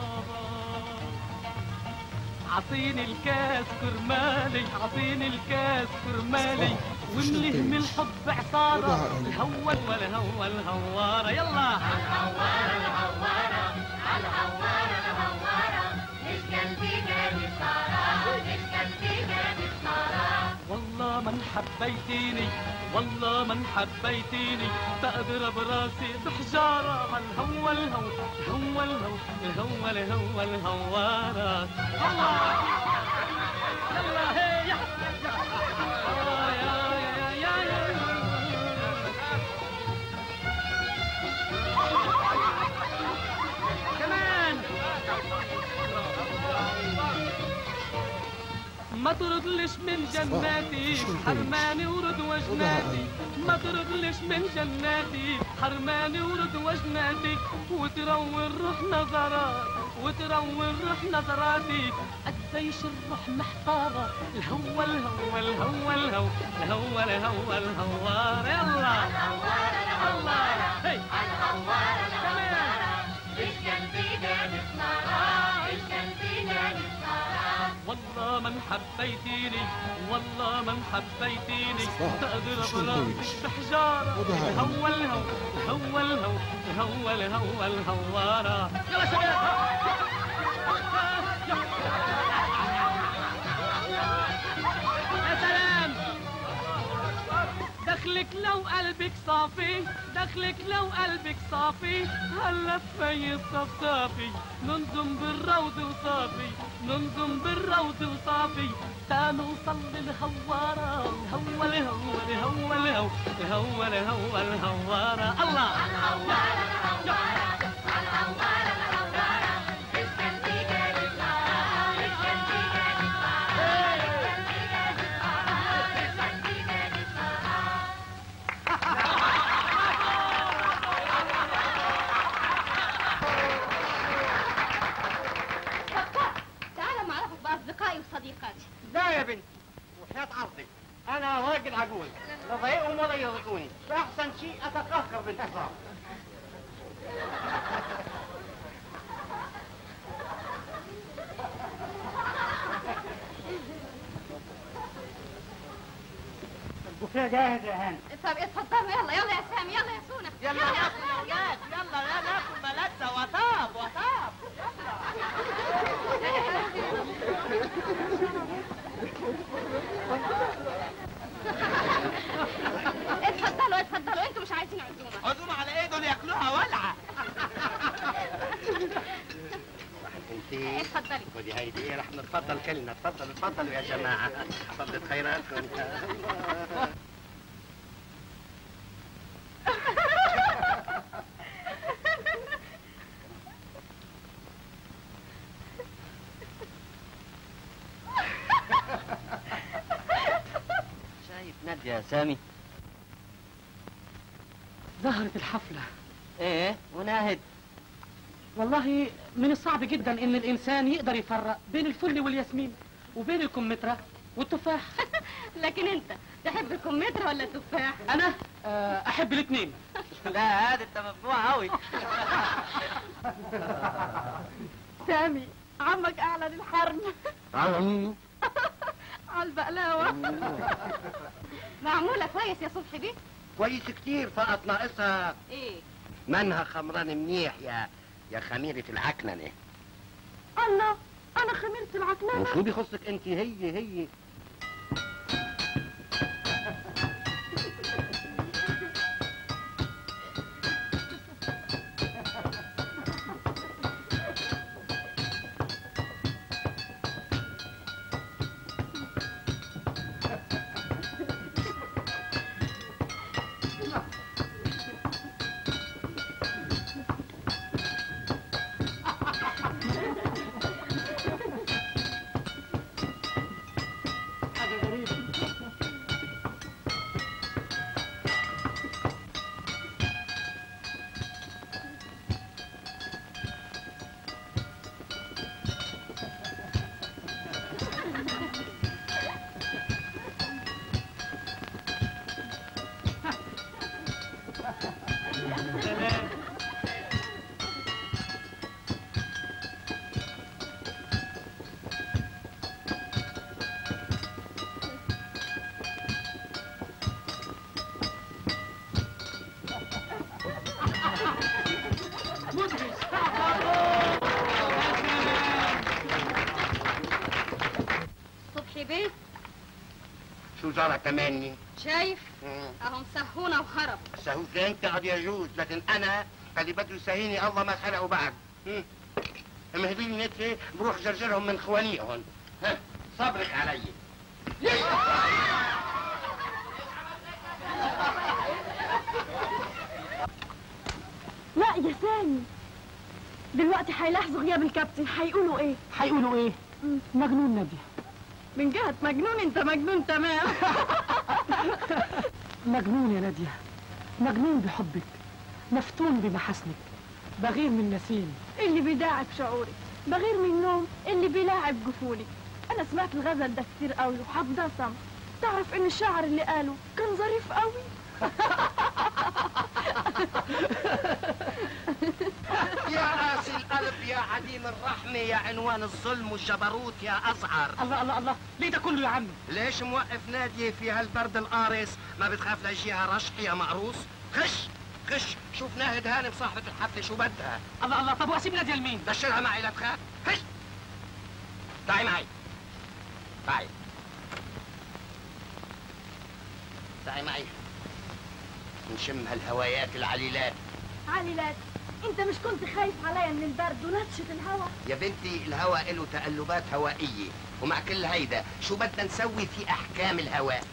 عطيني الكاس كرمالي عطيني الكاس كرمالي وملهم الحب عصارة الهوى والهوى الهوارة يلا الهوارة الهوارة الهوارة الهوارة ليش قلبي جابت نارا ليش قلبي جابت نارا والله من حبيتيني والله من حبيتيني تقدر براسي بحجارة الهوى الهوى الهوى الهوى الهوى الهوى الهوارة الله يلا هي يا يا يا يا يا كمان ما تردلش من جناتي حرماني ورد وجناتي ما تردلش من جناتي حرماني ورد وجناتي وتروي الروح نظرات وتروي الروح نظراتي قديش الروح محتارة الهوى الهوى الهوى الهوى الهوى الهوى الهوى يلا الهوارة الهوارة هي الهوارة الهوارة ليش قلبي جابت نارا ليش قلبي جابت نارا والله من حبيتيني والله من حبيتيني تقدر براسك بحجارة الهوى الهوى الهوى الهوى الهوى الهوى الهوارة يلا شباب يا سلام دخلك لو قلبك صافي دخلك لو قلبك صافي هلا في الصفصافي ننظم بالروض وصافي ننظم بالروض وصافي تنوصل للهوارة الهوى الهوى الهوى الهوى الهوى الهوى الهوارة الله الهوارة الهوارة الهوارة الهوارة ليش قلبي جابت نارا ليش قلبي جابت نارا ليش قلبي جابت نارا تعال معرفك بأصدقائي وصديقاتي لا يا بنتي وحياة عرضك أنا راجل عجوز لا ضايقهم ولا يرضوني فأحسن شيء أتقهقر بالحصار البوفيه جاهز يا هاني طب اتفضلوا يلا يلا يا سامي يلا يا سونا يلا ناكل يا ولاد يلا يا ناكل ملذة وطاب وطاب اتفضلوا اتفضلوا انتوا مش عايزين عزومه عزومة على ايه دول ياكلوها ولعة انتي اتفضلي خدي هيدي رح نتفضل كلنا تفضلوا تفضلوا يا جماعة فضلت خيراتكم شايف نادية يا سامي ظهرت الحفلة ايه وناهد والله من الصعب جدا ان الانسان يقدر يفرق بين الفل والياسمين وبين الكمثرى والتفاح لكن انت تحب الكمثرى ولا التفاح انا آه، احب الاثنين لا هذا انت مفجوع قوي سامي عمك اعلن الحرب على البقلاوه معموله كويس يا صبحي بيه كويس كتير فقط ناقصها ايه منها خمران منيح يا يا خميرة العكننة الله انا خميرة العكنانة وشو بيخصك انت هي هي صبحي بيه شو جرى كماني شايف اهم سهونا وهرب سهوك انت قد يجوز لكن انا اللي بده يسهيني الله ما خلقه بعد هم. مهديني نتفي بروح جرجرهم من خوانيهم ها صبرك علي لا يا سامي دلوقتي هيلاحظوا غياب الكابتن هيقولوا ايه هيقولوا ايه مجنون ناديه من جهة مجنون انت مجنون تمام مجنون يا ناديه مجنون بحبك مفتون بمحاسنك بغير من نسيم اللي بيداعب شعوري بغير من النوم اللي بيلاعب جفوني انا سمعت الغزل ده كتير قوي وحافظاه صم تعرف ان الشاعر اللي قاله كان ظريف قوي يا قاسي القلب يا عديم الرحمة يا عنوان الظلم والجبروت يا أزعر الله الله الله ليه ده كله يا عمي ليش موقف نادية في هالبرد القارس ما بتخاف ليجيها رشح يا مقروص خش خش شوف ناهد هانم صاحبة الحفلة شو بدها الله الله طب واسيب ناديه لمين دشرها معي لا تخاف خش تعي معي تعي تعي معي نشم هالهوايات العليلات عليلات انت مش كنت خايف عليا من البرد ونتشة الهوا يا بنتي الهواء له تقلبات هوائية ومع كل هيدا شو بدنا نسوي في أحكام الهواء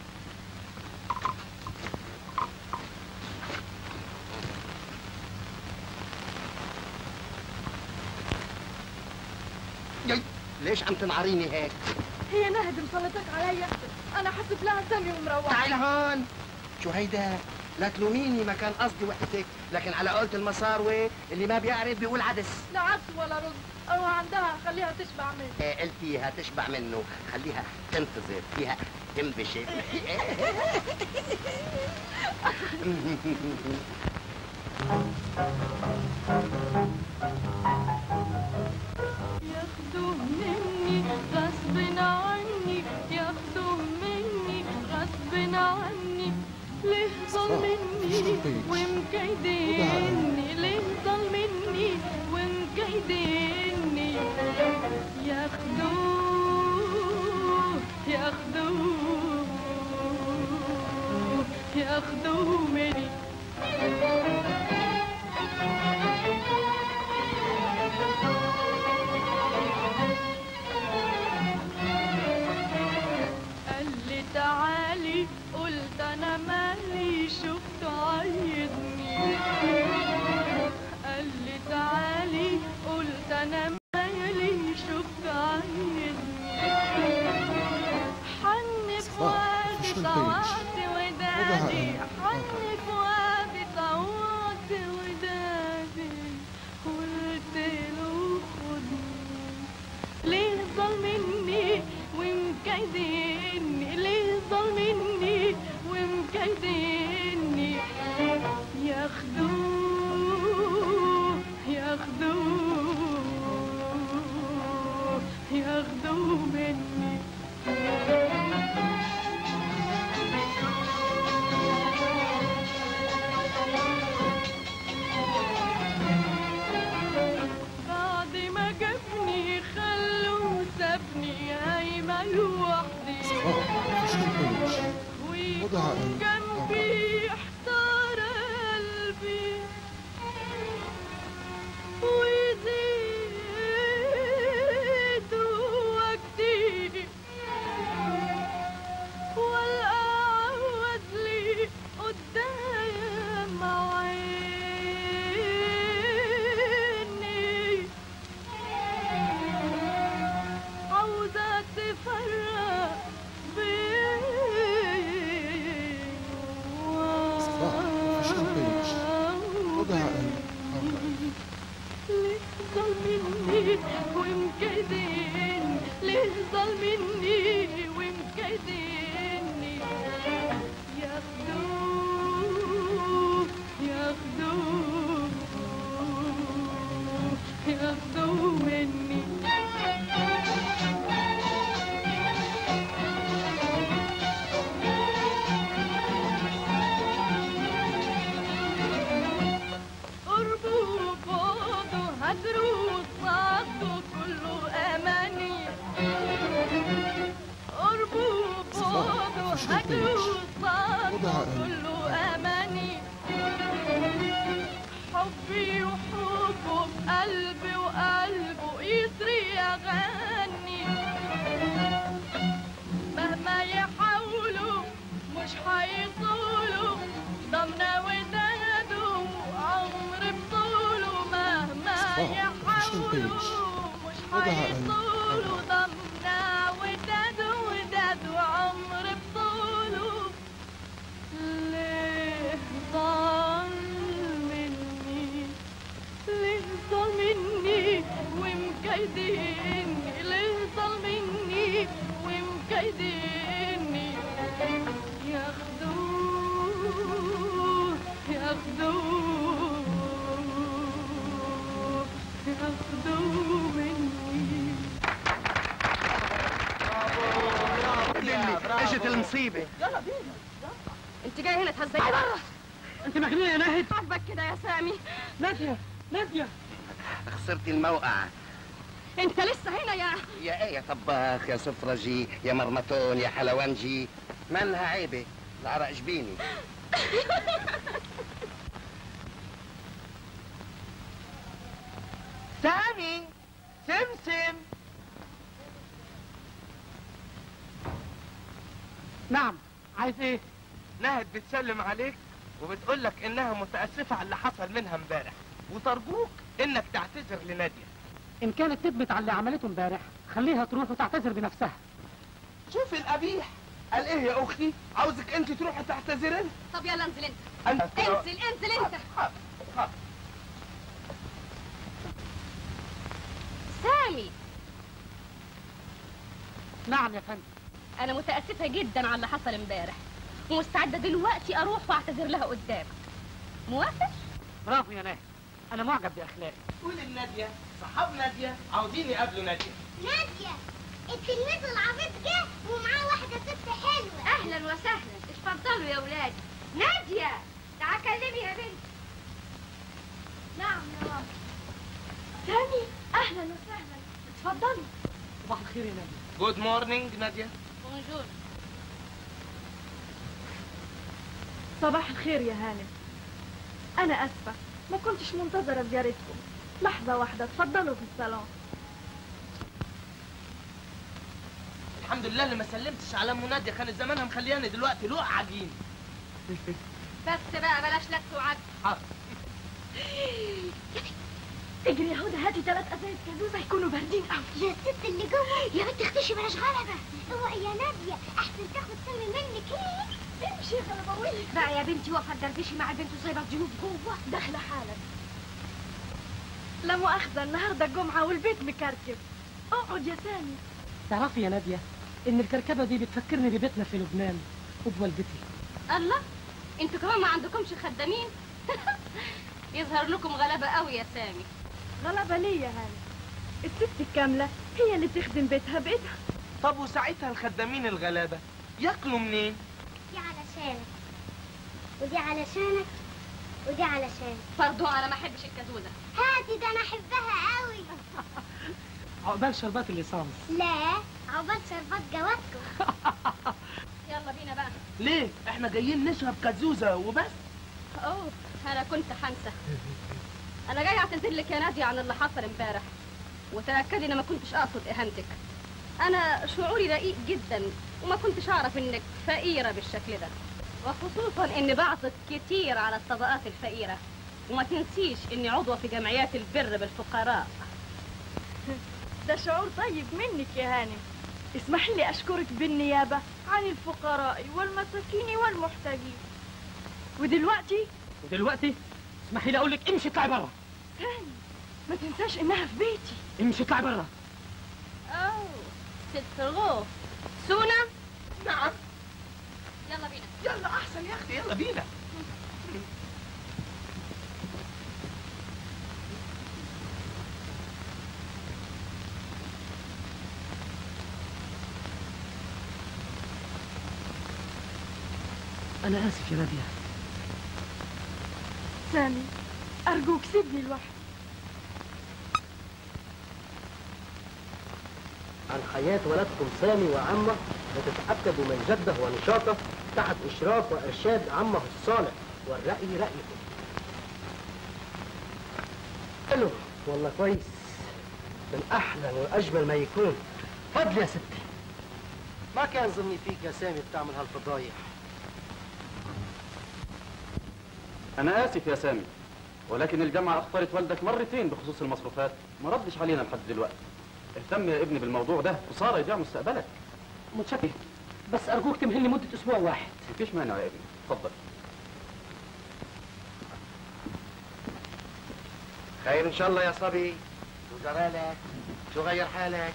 يي ليش عم تنعريني هيك؟ هي نهد مسلطك عليا انا حسب لها سامي ومروحة تعي لهون شو هيدا؟ لا تلوميني ما كان قصدي وحدتك لكن على قولة المصاروي اللي ما بيعرف بيقول عدس لا عدس ولا رز او عندها خليها تشبع مني إيه قلتي هتشبع منه خليها تنتظر فيها تنبشر ياخدوه مني غصب عني ياخدوه مني غصب عني ليه ظلمني ومكيدني ليه ظلمني ومكيدني ياخدوه ياخدوه ياخدوه مني قال لي تعالي قلت انا مالي شفته عايزني قال لي تعالي قلت انا مالي شفته عايزني حن فؤادي طوعت ودادي حن فؤادي طوعت ودادي قلت له خدني ليه ظلمني ومكيدني ليه ظلمني ومكيدني ياخدوه ياخدوه ياخدوه مني خدها قلبي جنبي احتار قلبي ويزيد وجدي والأعود لي قدام عيني عاوزة تفرق صباح مفيش قلبيش خدها قلبي ليه ظالمني ومكيدين ليه ظالمني ومكيديني ياخدوه ياخدوه ياخدوه مني قربوا بعضوا هجروا صدوا كله أماني قربوا بعضوا هجروا صدوا كله أماني حبي وحبه بقلبي وقلبه يسري أغاني مهما يحاولوا مش هيطولوا ضمنا ودادوا عمر بطوله مهما صباح مفيش قلبيش مش خدها قلبي هيطولوا ضمنا ودادوا ودادوا عمر بطوله ليه ضل مني ليه ضل مني ومكيديني ليه ضل مني ومكيديني ياخدوه ياخدوه ياخدوه مني اجت المصيبه يلا بينا انت جاي هنا تهزقي بره انت مجنونه يا ناهد عاجبك كده يا سامي ناديه ناديه خسرتي الموقع انت لسه هنا يا يا ايه يا طباخ يا سفرجي يا مرمطون يا حلوانجي مالها عيبه العرق جبيني سامي سمسم نعم عايز ايه نهد بتسلم عليك وبتقول لك انها متاسفه على اللي حصل منها امبارح وترجوك انك تعتذر لناديه ان كانت تثبت على اللي عملته امبارح خليها تروح وتعتذر بنفسها شوف القبيح قال ايه يا اختي عاوزك انت تروحي تعتذري لها طب يلا انزل انت أنت- انزل انزل انت حاضر، حاضر. سامي نعم يا فندم انا متاسفه جدا على اللي حصل امبارح ومستعده دلوقتي اروح واعتذر لها قدامك موافق برافو يا ناهد انا معجب باخلاقك قول لناديه صحاب ناديه عاوزين يقابلوا ناديه نادية التلميذ العبيط جه ومعاه واحدة ست حلوة اهلا وسهلا اتفضلوا يا ولاد ناديه تعال كلمي يا بنت نعم يا ماما سامي اهلا وسهلا اتفضلي صباح الخير يا ناديه جود مورنينج ناديه بونجور صباح الخير يا هانم انا اسفه ما كنتش منتظره زيارتكم لحظه واحده اتفضلوا في الصالون الحمد لله اللي ما سلمتش على ام ناديه كانت زمانها مخلياني دلوقتي لوق عجين بس بقى بلاش لك وعد حاضر اجري يا هدى هاتي ثلاث ازايز كازوزه يكونوا باردين قوي يا ست اللي جوه يا بنت اختشي بلاش غلبة اوعي يا نادية احسن تاخد سامي منك ايه امشي يا غلبوية بقى يا بنتي واقفه تدردشي مع البنت وسايبه الضيوف جوه داخله حالا لا مؤاخذه النهارده الجمعه والبيت مكركب اقعد يا سامي تعرفي يا ناديه ان الكركبه دي بتفكرني ببيتنا في لبنان وبوالدتي الله انتوا كمان ما عندكمش خدامين يظهر لكم غلبة قوي يا سامي غلبه ليه يا هانم الست الكامله هي اللي بتخدم بيتها بايدها طب وساعتها الخدامين الغلابه ياكلوا منين دي علشانك ودي علشانك ودي علشانك برضو انا ما احبش الكازوزة هاتي ده انا احبها قوي عقبال شربات اللصام لا عقبال شربات جوازكم يلا بينا بقى ليه احنا جايين نشرب كازوزه وبس اوه انا كنت حنسى انا جاي اعتذر لك يا نادية عن اللي حصل امبارح وتاكدي ان ما كنتش اقصد اهانتك انا شعوري رقيق جدا وما كنتش اعرف انك فقيره بالشكل ده وخصوصا اني بعطف كتير على الطبقات الفقيره وما تنسيش اني عضوه في جمعيات البر بالفقراء ده شعور طيب منك يا هانم اسمحي لي أشكرك بالنيابة عن الفقراء والمساكين والمحتاجين ودلوقتي ودلوقتي اسمحي لي اقول لك امشي اطلعي بره ثاني ما تنساش إنها في بيتي امشي اطلعي بره اوه ست غوف سونا نعم يلا بينا يلا احسن يا اختي يلا بينا انا اسف يا ناديه سامي أرجوك سيبني لوحدي عن حياة ولدكم سامي وعمه لتتأكدوا من جده ونشاطه تحت إشراف وإرشاد عمه الصالح والرأي رأيكم. حلو والله كويس من أحلى وأجمل ما يكون. فضل يا ستي. ما كان ظني فيك يا سامي بتعمل هالفضايح. أنا آسف يا سامي ولكن الجامعة أخطرت والدك مرتين بخصوص المصروفات ما ردش علينا لحد دلوقتي اهتم يا ابني بالموضوع ده وصار يضيع مستقبلك متشكر بس أرجوك تمهلني مدة أسبوع واحد. مفيش مانع يا ابني اتفضل خير ان شاء الله يا صبي شو جرالك شو غير حالك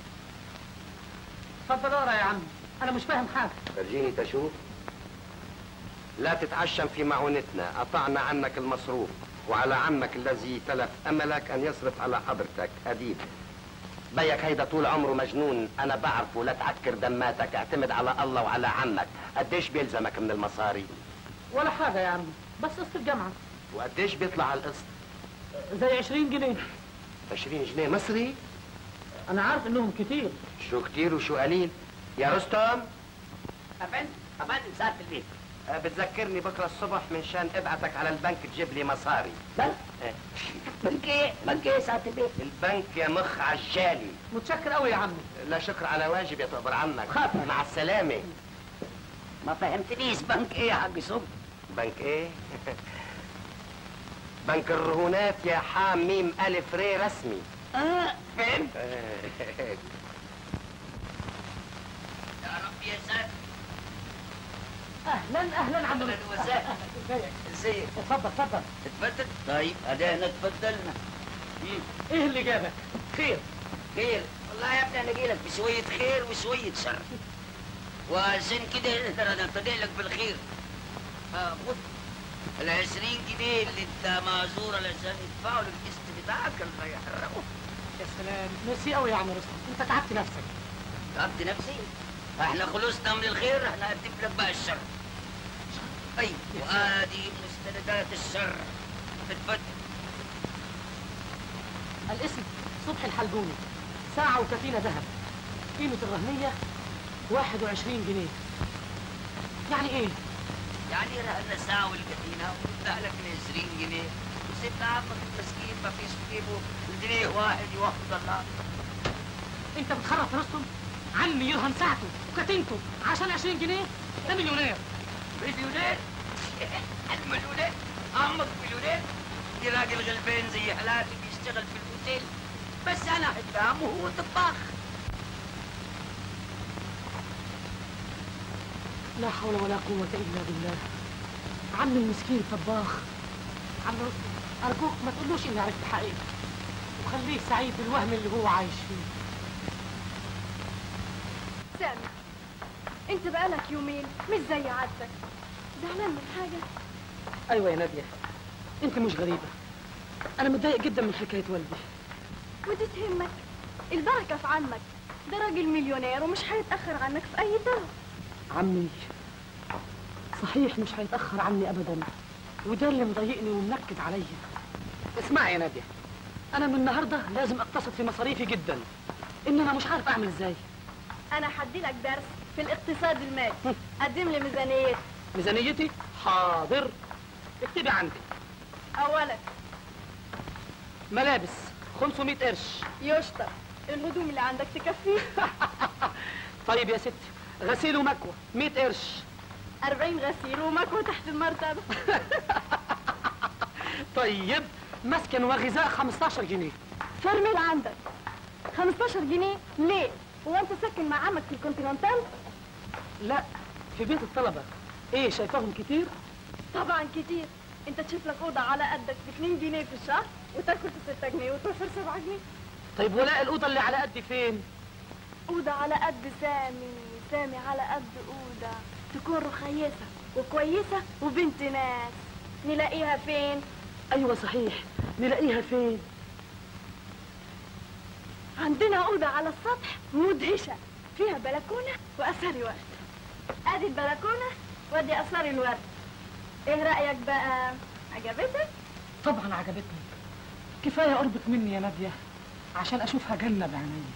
اتفضل اقرا يا عم أنا مش فاهم حاجة. فرجيني تشوف لا تتعشم في معونتنا قطعنا عنك المصروف وعلى عمك الذي تلف املك ان يصرف على حضرتك اديب بيك هيدا طول عمره مجنون انا بعرفه لا تعكر دماتك اعتمد على الله وعلى عمك قديش بيلزمك من المصاري ولا حاجة يا عم بس قسط الجامعة وقديش بيطلع على القسط زي 20 جنيه 20 جنيه مصري أنا عارف إنهم كتير. شو كتير وشو قليل يا رستم افندم افندم ساعة البيت أه، بتذكرني بكره الصبح من شان ابعتك على البنك تجيب لي مصاري بنك إيه. بنك ايه بنك ايه ساعة البيت البنك يا مخ عجالي متشكر قوي يا عمي. لا شكر على واجب يا تقبر عنك خاطر. مع السلامة ما فهمتنيش بنك ايه يا حاج صبحي بنك ايه؟ بنك الرهونات يا حام ميم ألف ري رسمي اه فهمت إيه. يا رب يا ساتر أهلا أهلا عم أهلاً وسهلاً. ازيك؟ ازيك اتفضل اتفضل. اتفضل طيب ادينا اتفضلنا مم. إيه اللي جابك؟ خير. خير والله يا ابني انا جاي لك بشويه خير وشويه شر وعشان كده اقدر انا ابتدئ لك بالخير اه خد ال 20 جنيه اللي انت معذور علشان يدفعوا للقسط بتاعك الله يحرقه يا سلام ميرسي قوي يا عم رستم انت تعبت نفسك تعبت نفسي احنا خلصنا من الخير احنا هنقدم لك بقى الشر ايوه وادي مستندات الشر اتفضل الاسم صبحي الحلبوني ساعة وكفيلة ذهب قيمة الرهنية 21 جنيه يعني ايه؟ يعني رهنا ساعة ولقيتينا وادها لك ال 20 جنيه وسيبنا عمك المسكين ما فيش في جيبه جنيه واحد يوحد الله انت بتخرف رستم عمي يرهن ساعته وكتينته عشان 20 جنيه ده مليونير مليونير المليونير عمك مليونير دي راجل غلبان زي حالاتي بيشتغل في الاوتيل بس انا حدام وهو طباخ لا حول ولا قوة إلا بالله عمي المسكين طباخ عم رستم أرجوك ما تقولوش إني عرفت حقيقته وخليه سعيد بالوهم اللي هو عايش فيه سامي انت بقالك يومين مش زي عادتك زعلان من حاجة أيوة يا نادية أنت مش غريبة أنا متضايق جدا من حكاية والدي ودي تهمك البركة في عمك ده راجل مليونير ومش هيتأخر عنك في أي طلب عمي صحيح مش هيتأخر عني أبدا وده اللي مضايقني ومنكد عليا اسمعي يا نادية أنا من النهاردة لازم أقتصد في مصاريفي جدا إن أنا مش عارف أعمل إزاي أنا هدي لك درس في الاقتصاد المالي قدم لي ميزانيتي ميزانيتي حاضر اكتبي عندي اولا ملابس 500 قرش يشطر الهدوم اللي عندك تكفي طيب يا ستي غسيل ومكوى 100 قرش 40 غسيل ومكوى تحت المرتبة طيب مسكن وغذاء 15 جنيه فرمل عندك 15 جنيه ليه؟ هو انت ساكن مع عمك في الكونتيننتال؟ لا في بيت الطلبة ايه شايفاهم كتير؟ طبعا كتير انت تشوف لك اوضه على قدك ب 2 جنيه في الشهر وتاكل ب 6 جنيه وتوفر 7 جنيه طيب ولاء الأوضة اللي على قد فين؟ اوضه على قد سامي سامي على قد اوضه تكون رخيصه وكويسه وبنت ناس نلاقيها فين أيوة صحيح نلاقيها فين؟ عندنا اوضه على السطح مدهشه فيها بلكونه واثار ورد ادي البلكونه وادي اثار الورد ايه رايك بقى عجبتك طبعا عجبتني كفاية قربك مني يا نادية عشان أشوفها جنة بعينيا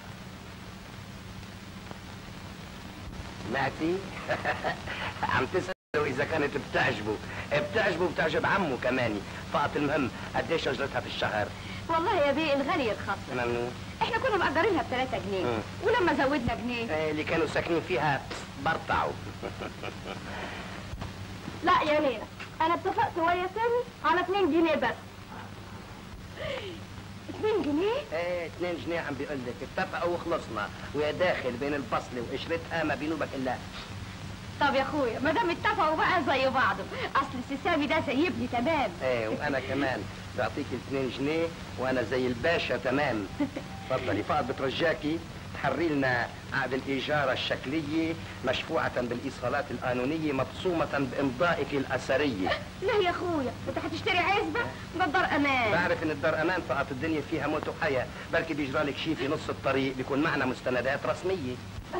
سمعتي؟ عم تسأله إذا كانت بتعجبه بتعجبه وبتعجب عمه كمان فقط المهم قديش أجرتها في الشهر؟ والله يا بيه الغالية الخاصة ممنوع احنا كنا مأجرينها ب 3 جنيه مم. ولما زودنا جنيه إيه اللي كانوا ساكنين فيها برطعوا لا يا ليلى انا اتفقت ويا سامي على 2 جنيه بس 2 جنيه ايه 2 جنيه عم بيقول لك اتفقوا وخلصنا ويا داخل بين البصل وقشرتها ما بينوبك الا طب يا اخويا ما دام اتفقوا بقى زي بعض اصل سي سامي ده زي ابني تمام ايه وانا كمان بعطيك 2 جنيه وانا زي الباشا تمام تفضلي فقط بترجاكي تحري لنا عقد الإيجار الشكلية مشفوعة بالإيصالات القانونية مبصومة بإمضائك الأثرية لا يا اخويا انت هتشتري عزبة ده الدار امان بعرف إن الدار أمان فقط الدنيا فيها موت وحياة بركي بيجرى لك شيء في نص الطريق بيكون معنا مستندات رسمية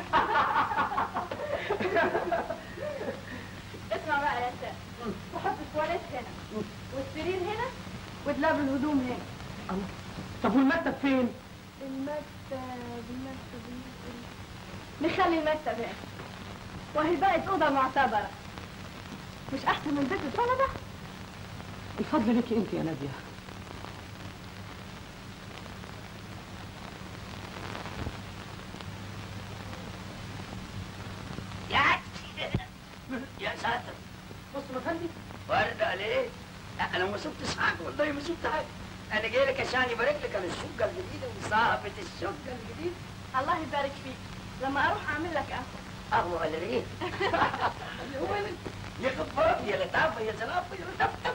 اسمع بقى يا سامي تحط التواليت هنا والسرير هنا ودلاب الهدوم هنا طب والمكتب فين؟ المكتب المكتب المكتب نخلي المكتب هنا وهي بقت اوضه معتبره مش احسن من بيت الطلبه الفضل ليكي انت يا نادية يا يا ساتر بص ما فندي ورد عليك لا انا ما شفتش حاجه والله ما شفت حاجه انا جاي لك عشان يبارك لك على الشقه الجديده وصاحبه الشقه الجديده الله يبارك فيك لما اروح اعمل لك قهوه قهوه ولا ريح يا خفاف يا لطافه يا زلافه يا لطافه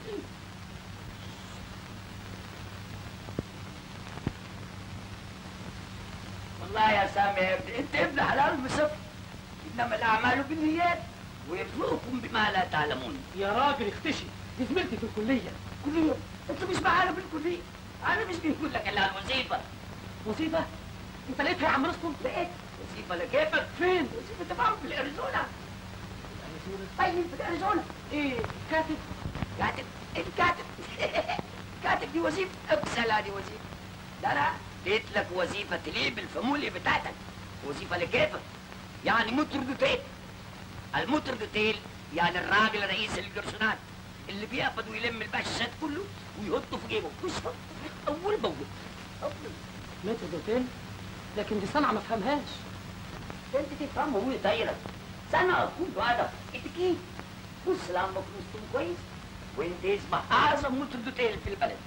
والله يا سامي يا ابني انت ابن حلال بصفر انما الاعمال بالنيات ويبلوكم بما لا تعلمون يا راجل اختشي دي زميلتي في الكلية كلية انت مش معانا في الكلية انا مش بنقول لك الا الوظيفة وظيفة؟ انت لقيتها يا عم رستم؟ لقيت وظيفة لكيفك فين؟ وظيفة تمام في الاريزونا طيب في الاريزونا ايه كاتب؟ كاتب الكاتب كاتب دي وظيفة ابسل دي وظيفة لا لا اديت لك وظيفة تليق بالفاموليا بتاعتك وظيفة لكيفك يعني مطرد تيل المطرد تيل يعني الراجل رئيس القرشنات اللي بيقبض ويلم الباشات كله ويحطه في جيبه مش اول باول أول. متر دوتين لكن دي صنعة ما فهمهاش انت تفهم هو دايرة سنة اقول هذا انت كيف بص لعمك مسلم كويس وانت اسمع اعظم مطرد تيل في البلد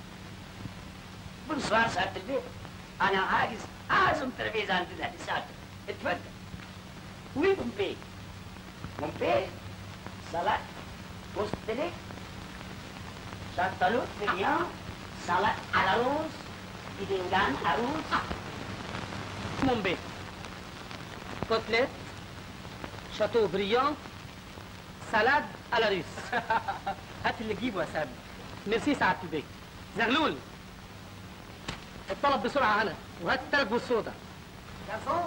بنصار ساعة البيت انا عايز اعظم ترابيزة عند ده ساعة اتفضل وين بومبي بومبي سلطة وسط لك شطلوت مليون سلطة على روز بدنجان عروس مومبي كوتليت شاتو بريان سالاد على ريس هات اللي تجيبه يا سامي ميرسي سعادة البيت زغلول الطلب بسرعة هنا وهات التلج والصودا جرسون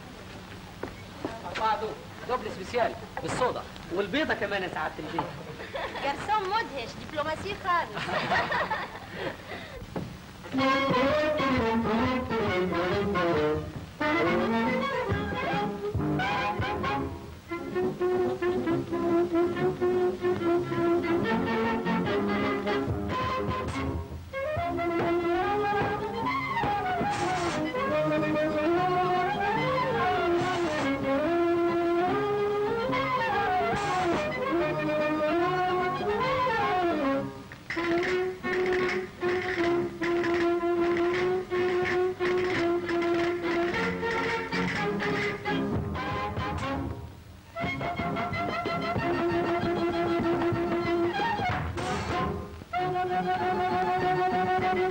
أربعة دول دوبل سبيسيال بالصودا والبيضة كمان يا سعادة البيت جرسون مدهش دبلوماسي خالص Thank you.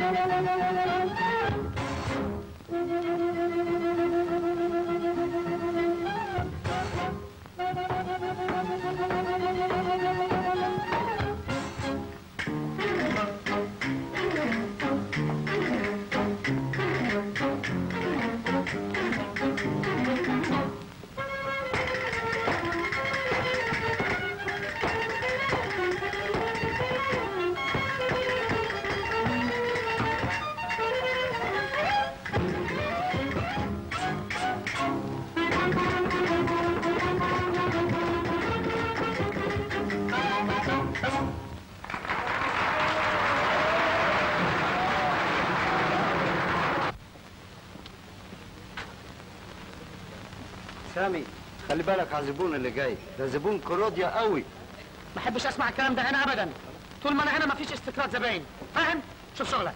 سامي خلي بالك على الزبون اللي جاي ده زبون كروديا قوي ما احبش اسمع الكلام ده هنا ابدا طول ما انا هنا مفيش استقرار زباين فاهم شوف شغلك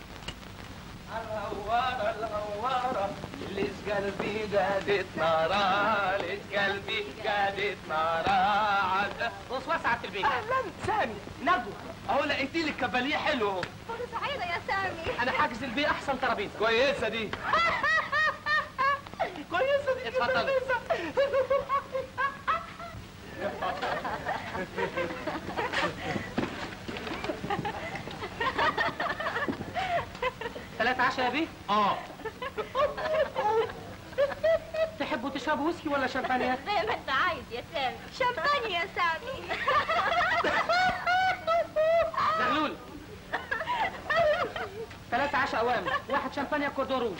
الهوارة الهوارة ليش قلبي قادت نارا ليش قلبي قادت نارا وسوسة سعادة البيت اهلا سامي ندوة اهو لقيت لي كباليه حلو اهو فرصة سعيدة يا سامي انا حاجز البيه احسن ترابيزه كويسة دي كويسة دي اتفضل. ثلاثة عشاء يا بيه؟ اه تحبوا تشربوا ويسكي ولا شمبانيا؟ زي ما انت عايز يا سامي شمباني يا سامي زغلول ثلاثة عشاء أوام واحد شمبانيا كوردون روج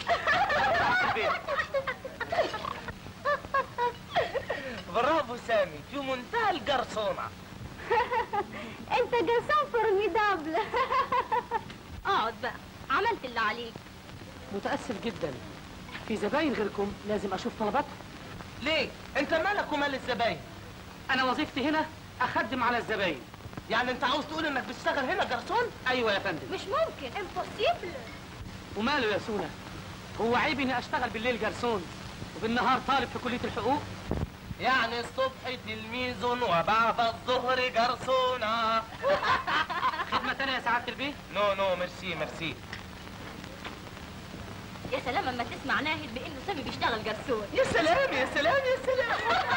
برافو سامي في منتهى القرصونة انت جسام فورميدابل اقعد بقى عملت اللي عليك متأسف جدا في زباين غيركم لازم أشوف طلباتهم ليه؟ انت مالك ومال الزباين؟ أنا وظيفتي هنا أخدم على الزباين يعني انت عاوز تقول انك بتشتغل هنا جرسون؟ أيوة يا فندم مش ممكن امبوسيبل وماله يا سونا هو عيب إني أشتغل بالليل جرسون وبالنهار طالب في كلية الحقوق يعني الصبح تلميذ وبعد الظهر جرسونة خدمة تانية يا سعادة البيه نو نو ميرسي ميرسي يا سلام اما تسمع ناهد بانه سامي بيشتغل جرسون يا سلام يا سلام يا سلام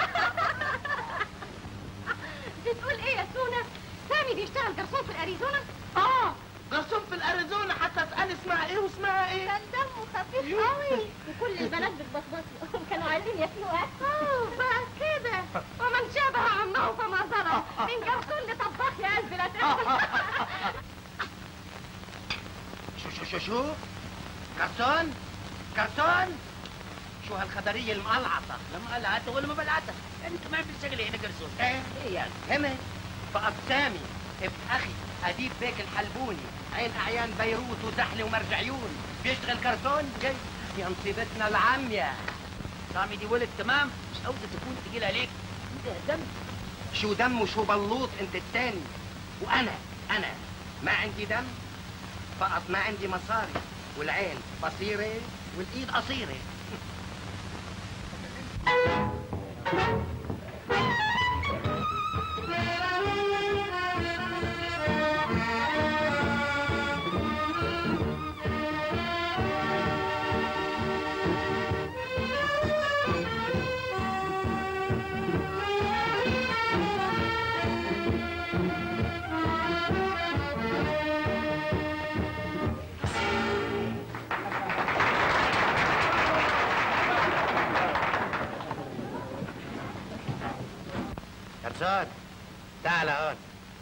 بتقول ايه يا سونا سامي بيشتغل جرسون في الاريزونا اه جرسون في الاريزونا حتى اسال اسمها ايه واسمها ايه كان دمه خفيف قوي وكل البنات بتبصبص له كانوا عايزين ياكلوه اه بقى كده ومن شابه عمه فما ظلم من جرسون لطباخ يا قلبي لا تفهم شو شو شو شو كرتون كرتون شو هالخبريه المقلعطه المقلعطه ولا مبلعطه انت ما بتشتغلي هنا كرتون ايه ايه يعني فهمت فقط سامي ابن اخي اديب بيك الحلبوني عين اعيان بيروت وزحله ومرجعيون بيشتغل كرتون جاي يا مصيبتنا العاميه سامي دي ولد تمام مش عاوزه تكون تقيل عليك انت دم شو دم وشو بلوط انت التاني وانا انا ما عندي دم فقط ما عندي مصاري والعين بصيرة والايد قصيرة كرسون تعال هون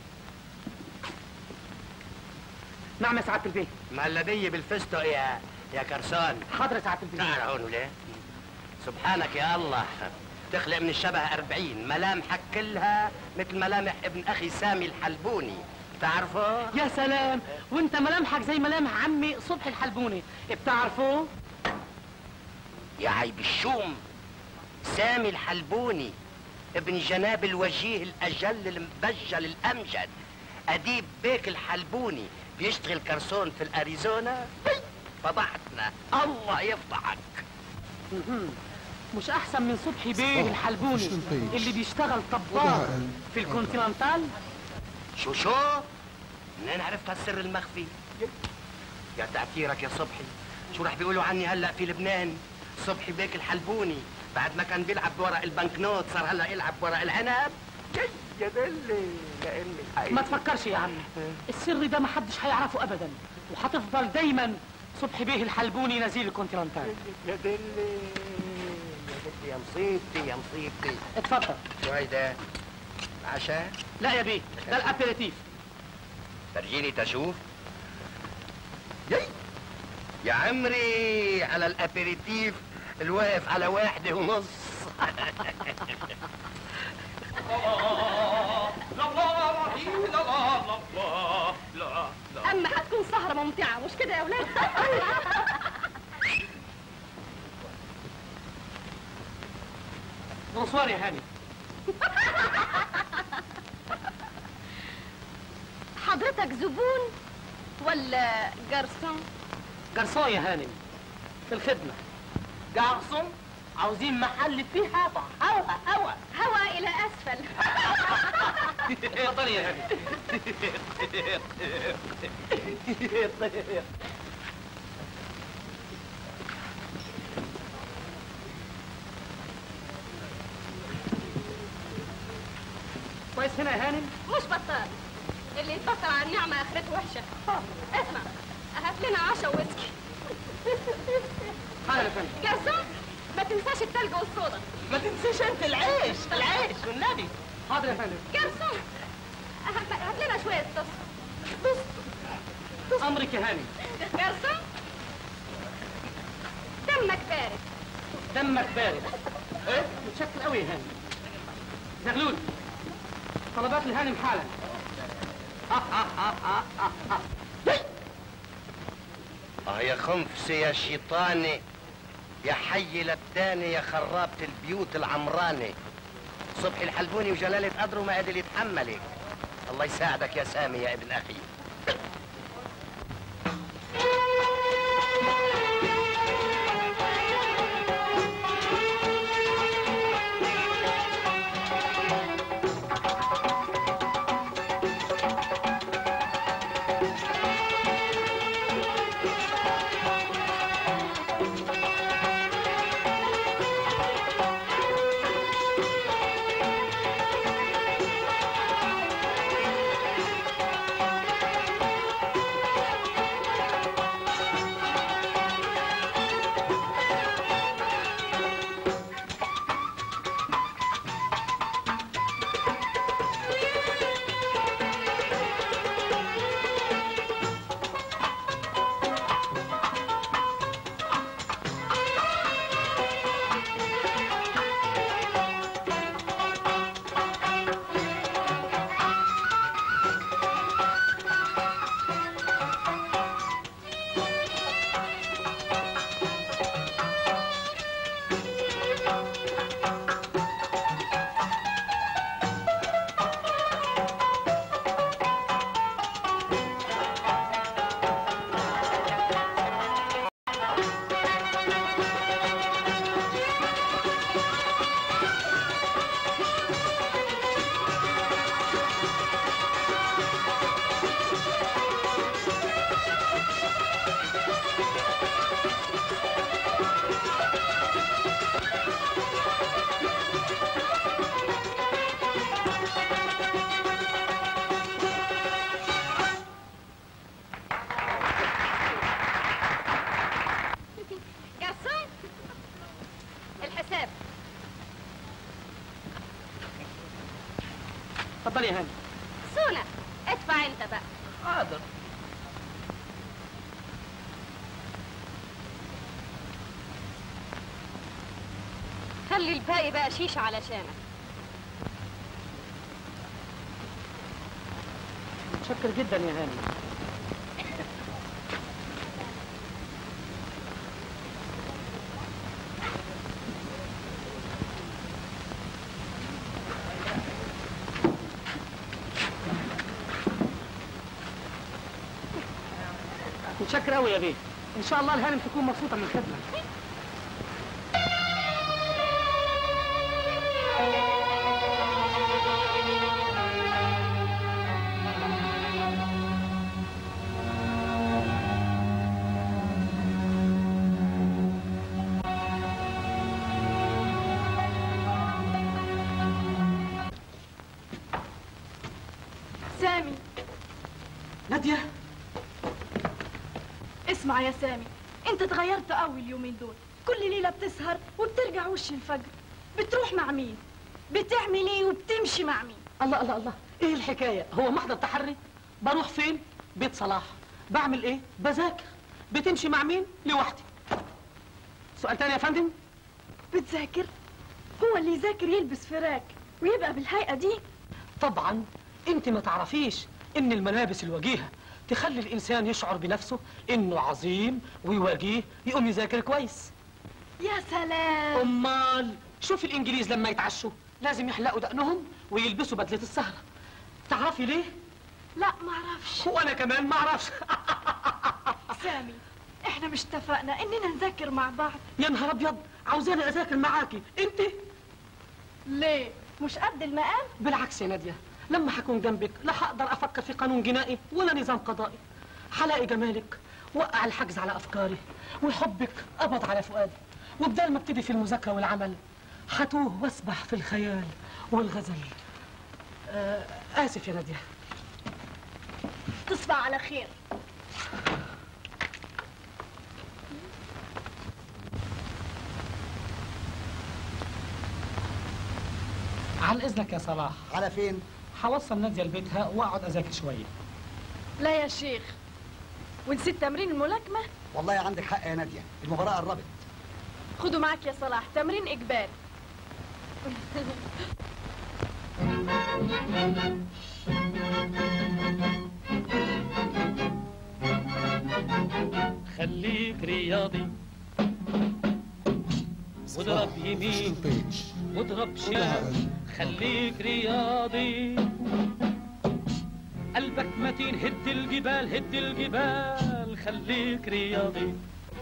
نعم يا سعادة البيه مهلبية بالفستق يا يا كرسون حاضر يا سعادة البيه تعال هون وليه سبحانك يا الله تخلق من الشبه أربعين ملامحك كلها مثل ملامح ابن أخي سامي الحلبوني بتعرفه؟ يا سلام وانت ملامحك زي ملامح عمي صبحي الحلبوني بتعرفه يا عيب الشوم سامي الحلبوني ابن جناب الوجيه الأجل المبجل الأمجد أديب بيك الحلبوني بيشتغل كرسون في الأريزونا هي، فضحتنا الله يفضحك مهم. مش احسن من صبحي بيه صباح الحلبوني فيشن بيج. اللي بيشتغل طباخ وضع في الكونتيننتال شو شو منين عرفت هالسر المخفي يا تعتيرك يا صبحي شو راح بيقولوا عني هلا في لبنان صبحي بيك الحلبوني بعد ما كان بيلعب بورق البنك نوت صار هلا يلعب بورق العنب جي يا دلي يا امي الحقيقة ما تفكرش يا عمي السر ده محدش هيعرفه ابدا وهتفضل دايما صبحي بيه الحلبوني نزيل الكونتيننتال يا دلي يا دلي يا مصيبتي يا مصيبتي اتفضل شو هيدا عشاء لا يا بيه ده الابيريتيف فرجيني تشوف يي يا عمري على الابيريتيف الواقف على واحدة ونص اما هتكون سهرة ممتعة مش كده يا ولاد بونسوار يا هاني حضرتك زبون ولا جرسون جرسون يا هانم في الخدمة جرسون عاوزين محل فيه هوا هوا هوا هوا الى اسفل اتفضلي يا هانم كويس هنا يا هانم مش بطال اللي يتبطل على النعمة اخرته وحشة اسمع هات لنا عشا ويسكي حاضر يا فندم جرسون ما تنساش التلج والصودا ما تنسيش انت العيش العيش والنبي حاضر يا فندم جرسون هات هات لنا شوية تص امرك يا هانم جرسون دمك بارد دمك بارد ايه متشكل قوي يا هانم زغلول طلبات الهانم حالا اه يا خنفسي يا شيطاني يا حي لبداني يا خرابة البيوت العمراني صبحي الحلبوني وجلالة قدره ما قادر يتحملك الله يساعدك يا سامي يا ابن اخي جرسون الحساب اتفضلي يا هانم سونا ادفع انت بقى حاضر خلي الباقي بقى شيشة علشانك متشكر جدا يا هانم متشكر قوي يا بيه ان شاء الله الهانم تكون مبسوطه من الخدمه ناديه اسمع يا سامي انت اتغيرت قوي اليومين دول كل ليله بتسهر وبترجع وش الفجر بتروح مع مين بتعمل ايه وبتمشي مع مين الله الله الله ايه الحكايه هو محضر تحري بروح فين بيت صلاح بعمل ايه بذاكر بتمشي مع مين لوحدي سؤال تاني يا فندم بتذاكر هو اللي يذاكر يلبس فراك ويبقى بالهيئه دي طبعا انت ما تعرفيش ان الملابس الوجيهه تخلي الانسان يشعر بنفسه انه عظيم ووجيه يقوم يذاكر كويس يا سلام امال شوف الانجليز لما يتعشوا لازم يحلقوا دقنهم ويلبسوا بدله السهره تعرفي ليه لا معرفش وانا كمان ما اعرفش سامي احنا مش اتفقنا اننا نذاكر مع بعض يا نهار ابيض عاوزاني اذاكر معاكي انت ليه مش قد المقام بالعكس يا ناديه لما هكون جنبك لا هقدر افكر في قانون جنائي ولا نظام قضائي هلاقي جمالك وقع الحجز على افكاري وحبك قبض على فؤادي وبدال ما ابتدي في المذاكره والعمل هتوه واسبح في الخيال والغزل آه اسف يا ناديه تصبح على خير عن اذنك يا صلاح على فين هوصل ناديه لبيتها واقعد اذاكر شويه لا يا شيخ ونسيت تمرين الملاكمه والله عندك حق يا ناديه المباراه قربت خدوا معاك يا صلاح تمرين اجباري خليك رياضي واضرب يمين واضرب شمال خليك رياضي قلبك متين هد الجبال هد الجبال خليك رياضي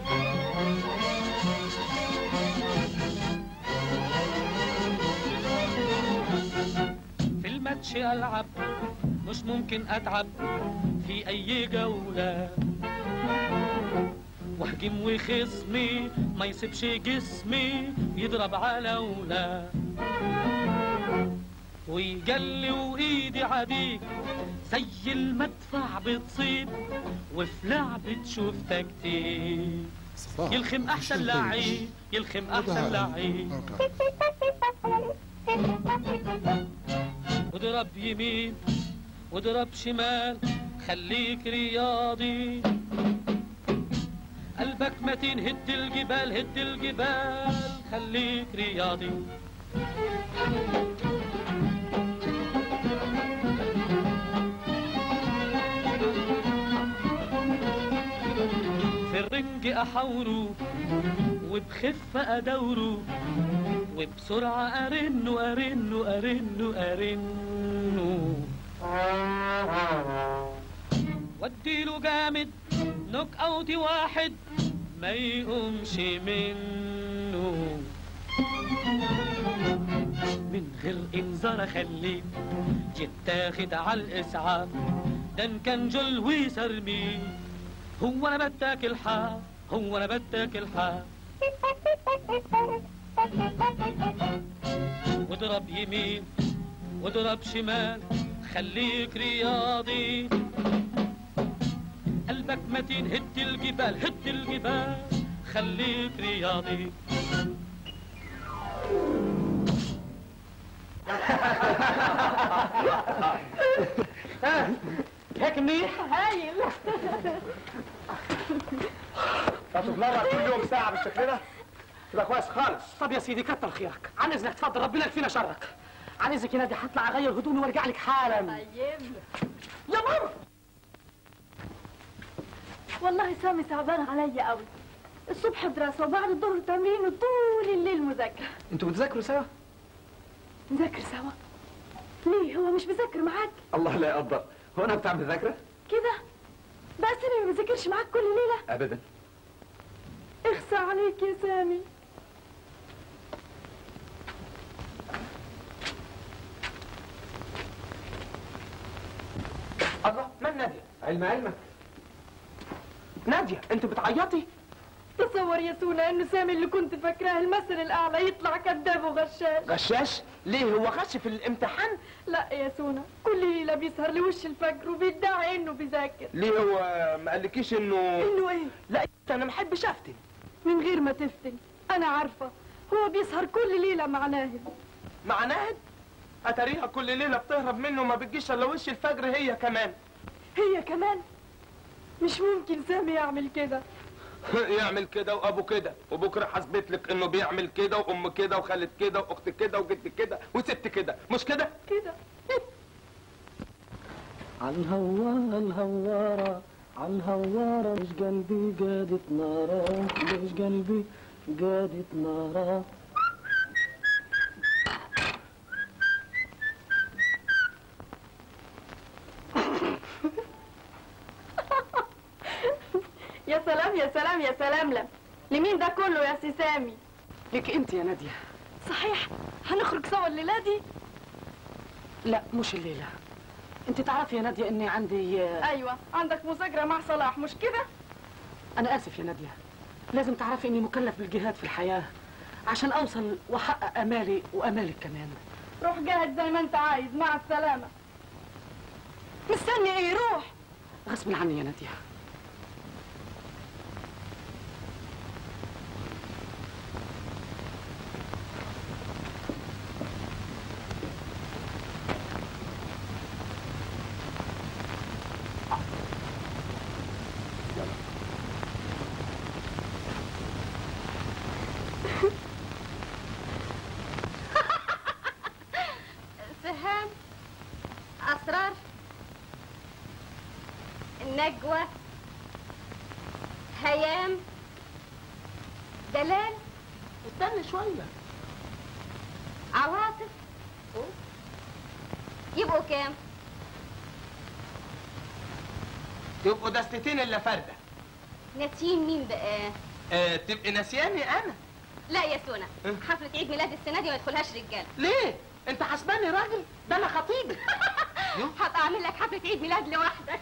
في الماتش ألعب مش ممكن أتعب في أي جولة واهجم وخصمي ما يسيبش جسمي يضرب على ولا ويجلي وايدي عديك زي المدفع بتصيب وفي لعبة تشوف تكتيك يلخم احسن لعيب يلخم احسن لعيب واضرب يمين واضرب شمال خليك رياضي قلبك متين هد الجبال هد الجبال خليك رياضي في الرنج احاوره وبخفة ادوره وبسرعة ارنه ارنه ارنه ارنه واديله جامد نوك اوت واحد ما يقومش منه من غير انذار اخليه يتاخد على الاسعاف ده ان كان جل ويسرميه هو انا بتاكل حا هو انا بتاكل حا واضرب يمين واضرب شمال خليك رياضي قلبك متين هد الجبال هد الجبال خليك رياضي هيك منيح؟ هايل هتتمرن كل يوم ساعة بالشكل ده؟ تبقى كويس خالص طب يا سيدي كتر خيرك عن اذنك اتفضل ربنا يكفينا شرك عن اذنك يا نادي هطلع اغير هدومي وارجع لك حالا طيب يا ماما والله سامي صعبان عليا قوي الصبح دراسة وبعد الظهر تمرين وطول الليل مذاكرة انتوا بتذاكروا سوا؟ نذاكر سوا ليه هو مش بيذاكر معاك الله لا يقدر هو انا بتاع مذاكره؟ كده بقى سامي ما بيذاكرش معاك كل ليلة ابدا اخسى عليك يا سامي الله من نادية؟ علم علمك نادية انت بتعيطي؟ تصور يا سونا انه سامي اللي كنت فاكراه المثل الاعلى يطلع كذاب وغشاش غشاش ليه هو غش في الامتحان لا يا سونا كل ليله بيسهر لوش الفجر وبيدعي انه بيذاكر ليه هو ما قالكيش انه انه ايه لا انا ما احبش افتن من غير ما تفتن انا عارفه هو بيسهر كل ليله مع ناهد مع ناهد اتاريها كل ليله بتهرب منه وما بتجيش الا وش الفجر هي كمان هي كمان مش ممكن سامي يعمل كده يعمل كده وابو كده وبكره حسبت لك انه بيعمل كده وام كده وخالت كده واخت كده وجد كده وست كده مش كده كده عالهوارة الهوارة عالهوارة مش قلبي قادت نارا مش قلبي قادت نارا يا سلام يا سلام يا سلام لا لمين ده كله يا سي سامي ليك انت يا نادية صحيح هنخرج سوا الليله دي لا مش الليلة انت تعرفي يا نادية اني عندي ايوه عندك مذاكره مع صلاح مش كده انا اسف يا نادية لازم تعرفي اني مكلف بالجهاد في الحياة عشان اوصل واحقق امالي وامالك كمان روح جاهز زي ما انت عايز مع السلامه مستني ايه روح غصب عني يا نادية سهام أسرار نجوى هيام دلال استنى شويه عواطف يبقوا كام؟ يبقوا دستتين الا فرده ناسيين مين بقى؟ آه تبقي نسياني انا لا يا سونا حفلة عيد ميلاد السنة دي ما يدخلهاش رجالة ليه انت حسباني راجل ده انا خطيبك هبقى اعمل لك حفلة عيد ميلاد لوحدك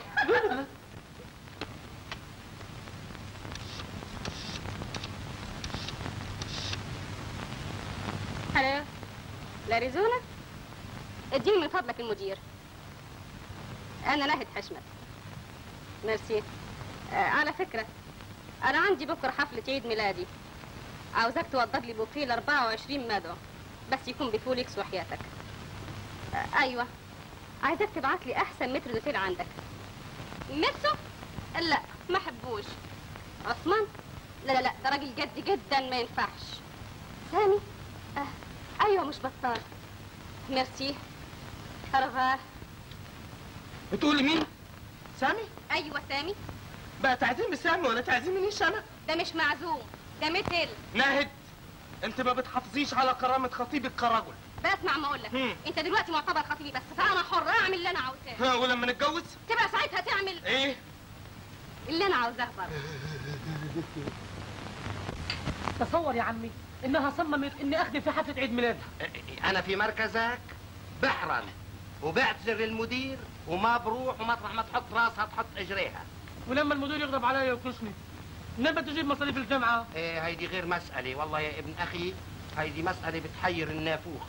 الو الاريزونا اديني من فضلك المدير انا ناهد حشمت ميرسي آه على فكرة انا عندي بكرة حفلة عيد ميلادي عاوزاك توضب لي بوفيه ل 24 مدعو بس يكون بفوليكس وحياتك آه ايوه عايزاك تبعت لي احسن متر دوتيل عندك ميرسو لا ما حبوش عثمان لا لا لا ده راجل جد جدا ما ينفعش سامي آه. ايوه مش بطال ميرسي رغاه بتقولي مين سامي ايوه سامي بقى تعزيم سامي ولا تعزيمنيش انا ده مش معزوم ده مثل ناهد انت ما بتحافظيش على كرامه خطيبك كرجل بسمع ما اقول لك مم. انت دلوقتي معتبر خطيبي بس فانا حر اعمل اللي انا عاوزاه ها ولما نتجوز تبقى ساعتها تعمل ايه اللي انا عاوزاه برضه تصور يا عمي انها صممت اني اخدم في حفلة عيد ميلادها انا في مركزك بحرا وبعتذر للمدير وما بروح ومطرح ما تحط راسها تحط اجريها ولما المدير يغضب علي ويكنسني نبى تجيب مصاريف الجامعة ايه هيدي غير مسألة والله يا ابن اخي هيدي مسألة بتحير النافوخ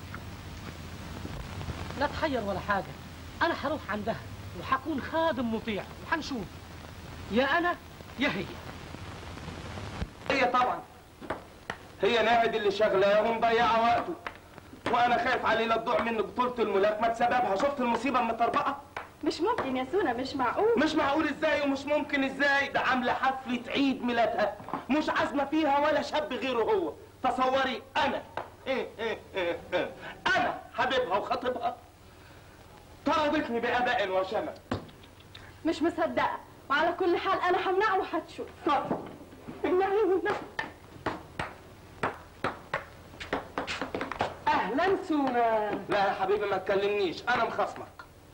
لا تحير ولا حاجة أنا حروح عندها وحكون خادم مطيع وحنشوف يا أنا يا هي هي طبعا هي ناهد اللي شغلاه ومضيعه وقته وانا خايف عليه لا تضيع منه بطوله الملاكمه بسببها شفت المصيبه المطربقه مش ممكن يا سونا مش معقول مش معقول ازاي ومش ممكن ازاي ده عامله حفله عيد ميلادها مش عازمه فيها ولا شاب غيره هو تصوري انا إيه إيه إيه إيه. انا حبيبها وخطيبها طالبتني باباء وشمل مش مصدقه وعلى كل حال انا همنعه وهتشوف امنعيه والنبي أهلا سونا لا يا حبيبي ما تكلمنيش انا مخصمك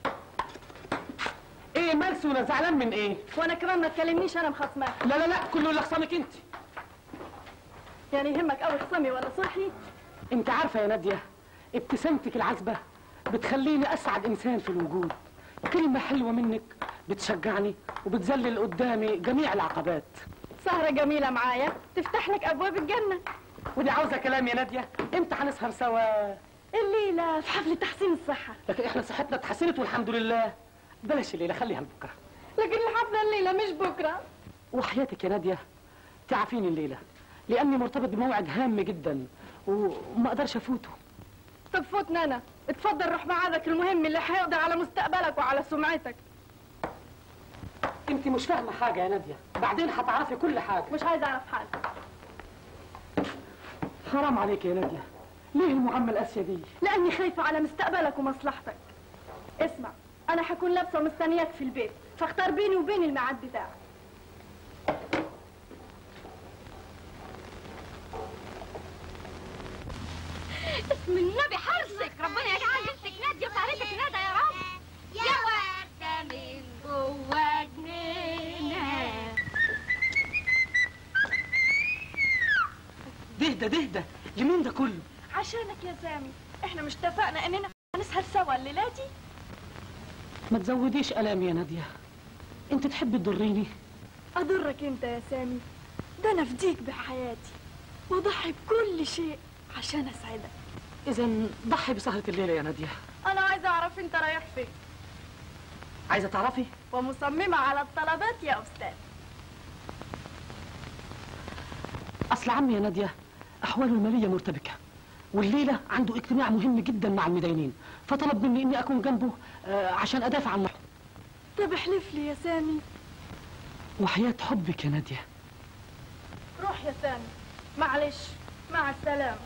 إيه مال سونا زعلان من إيه؟ وانا كمان ما تكلمنيش انا مخصماك لا لا لا كله اللي خصمك أنت يعني يهمك قوي خصمي ولا صلحي أنت عارفة يا نادية ابتسامتك العذبة بتخليني أسعد إنسان في الوجود كلمة حلوة منك بتشجعني وبتذلل قدامي جميع العقبات سهرة جميلة معايا تفتح لك أبواب الجنة ودي عاوزه كلام يا ناديه امتى هنسهر سوا الليلة في حفل تحسين الصحة لكن احنا صحتنا اتحسنت والحمد لله بلاش الليله خليها لبكره لكن الحفلة الليلة مش بكرة وحياتك يا ناديه تعافيني الليله لاني مرتبط بموعد هام جدا وما اقدرش افوته طب فوتنا أنا اتفضل روح ميعادك المهم اللي هيقضي على مستقبلك وعلى سمعتك انت مش فاهمه حاجه يا ناديه بعدين هتعرفي كل حاجه مش عايزة أعرف حاجة حرام عليك يا ناديه ليه المعامله القاسيه دي لأني خايفة على مستقبلك ومصلحتك اسمع أنا هكون لابسة ومستنياك في البيت فاختار بيني وبين الميعاد بتاعك اسم النبي حرصك ربنا يجعل بنتك نادية وطارتك ندى يا رب يا وردة من جوا جنينة دهدى دهدى لمين ده كله عشانك يا سامي احنا مش اتفقنا اننا هنسهر سوا الليلة دي ما تزوديش الامي يا ناديه انت تحبي تضريني اضرك انت يا سامي ده انا افديك بحياتي واضحي بكل شيء عشان اسعدك اذا ضحي بسهره الليله يا ناديه انا عايزه اعرف انت رايح فين عايزه تعرفي ومصممه على الطلبات يا استاذ اصل عمي يا ناديه احواله الماليه مرتبكه والليله عنده اجتماع مهم جدا مع المدينين فطلب مني اني اكون جنبه آه، عشان ادافع عنه طب احلف لي يا سامي وحياه حبك يا ناديه روح يا سامي معلش مع السلامه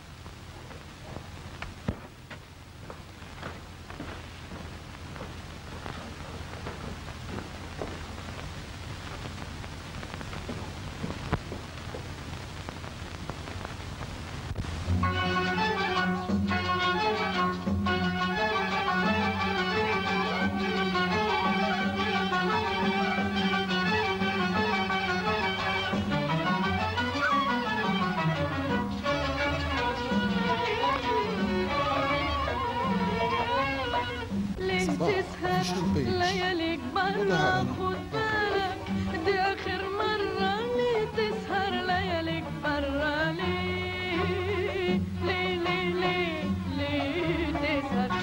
ليه تسهر لياليك برا خد بالك دي اخر مرة ليه تسهر لياليك برا ليه ليه ليه ليه ليه تسهر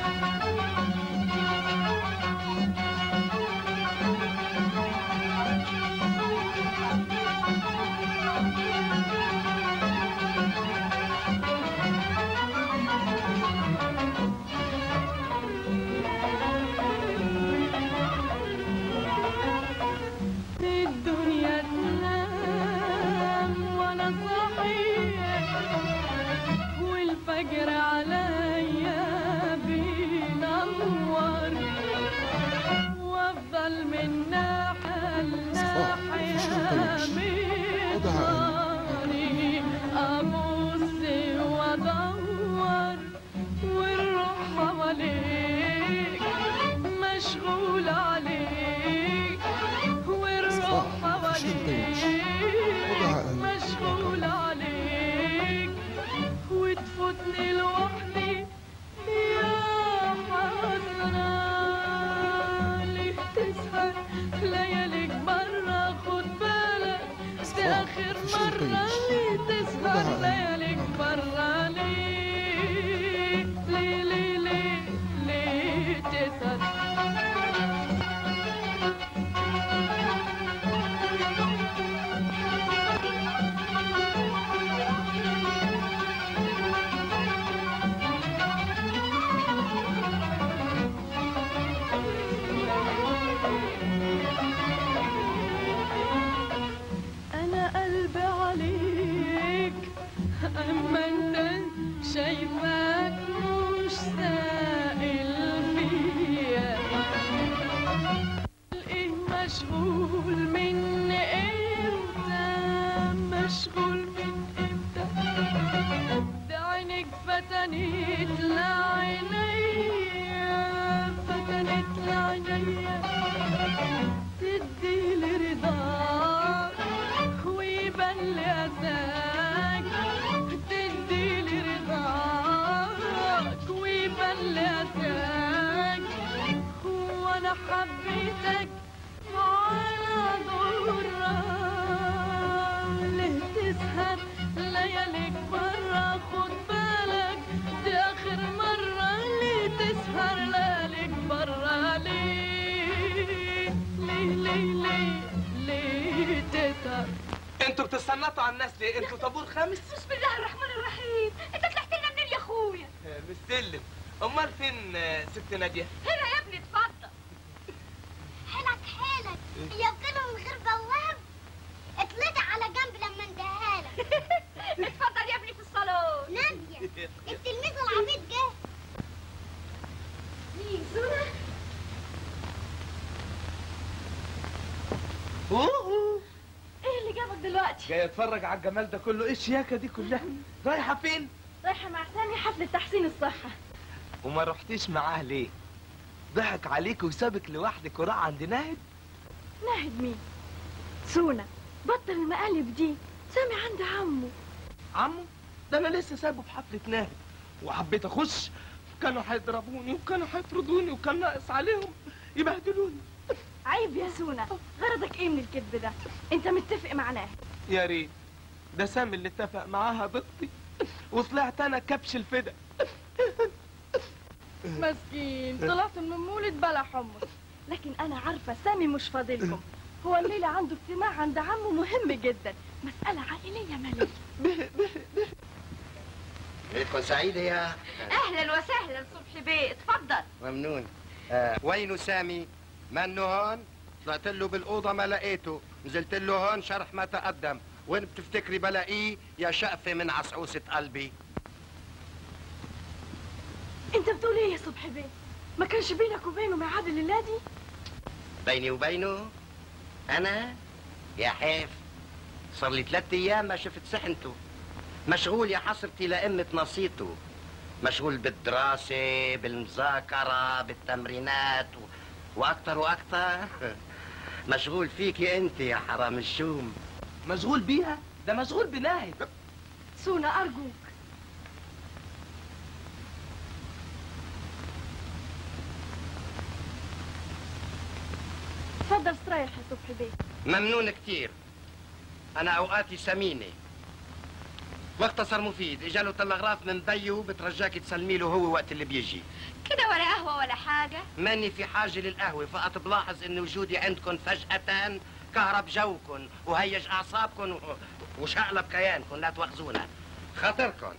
الدنيا تنام وانا صحيح والفجر عليا بينور وافضل من ناحية لناحية بنهاري ابص وادور والروح حواليك مشغول عليك والروح حواليك مشغول عليك وتفوتني لوحدي يا حسرة ليه تسهر لياليك برا خد بالك دي آخر مرة ليه تسهر لياليك برا ليه ليه ليه ليه ليه تسهر أنا قلبي عليك أما أنت شايفاك مش سائل فيا إيه مشغول من إمتى مشغول من إمتى ده عينك فتنت لعينيا فتنت لعينيا تدي لي رضاك ويبان لي أذاك تدي لي رضاك ويبان لي أذاك وأنا حبيتك على ضرك بتصنطوا على الناس ليه انتوا طابور خامس بسم الله الرحمن الرحيم انت طلعت لنا منين يا اخويا مستلم امال فين آه، ست ناديه هنا يا ابني اتفضل حيلك حيلك هي بكلمة من غير بواب اطلعي على جنب لما اندهها لك اتفضل يا ابني في الصالون نادية التلميذ العبيط جه مين سونا اوه ايه اللي جابك دلوقتي جاي اتفرج على الجمال ده كله ايه الشياكه دي كلها رايحه فين رايحه مع سامي حفله تحسين الصحه وما رحتيش معاه ليه ضحك عليك وسابك لوحدك وراح عند ناهد ناهد مين سونا بطل المقالب دي سامي عند عمه عمو ده انا لسه سايبه في حفله ناهد وحبيت اخش كانوا هيضربوني وكانوا هيطردوني وكان ناقص عليهم يبهدلوني عيب يا سونا غرضك ايه من الكذب ده انت متفق مع ناهد يا ريت ده سامي اللي اتفق معاها ضدي وطلعت انا كبش الفدا مسكين طلعت من مولد بلا حمص لكن انا عارفه سامي مش فاضلكم هو الليله عنده اجتماع عند عمه مهم جدا مساله عائليه ماليه ليلتكم سعيدة يا اهلا وسهلا صبحي بيه اتفضل ممنون آه. وينه سامي؟ منه هون؟ طلعت له بالأوضة ما لقيته نزلت له هون شرح ما تقدم وين بتفتكري بلاقيه يا شقفة من عسعوسة قلبي انت بتقول ايه يا صبحي بيه ما كانش بينك وبينه ميعاد الليله دي بيني وبينه أنا يا حيف صار لي ثلاث أيام ما شفت سحنته مشغول يا حسرتي لقمة نصيته مشغول بالدراسة بالمذاكرة بالتمرينات و... وأكتر وأكتر مشغول فيكي أنت يا حرام الشوم مشغول بيها ده مشغول بناهد سونا ارجوك اتفضل استريح يا صبحي بيه ممنون كتير أنا أوقاتي ثمينة مختصر مفيد اجاله تلغراف من بيو بترجاك تسلمي له هو وقت اللي بيجي كده ولا قهوه ولا حاجه ماني في حاجة للقهوة فقط بلاحظ ان وجودي عندكم فجأة كهرب جوكم وهيج اعصابكم و- وشقلب كيانكم لا تواخذونا خاطركم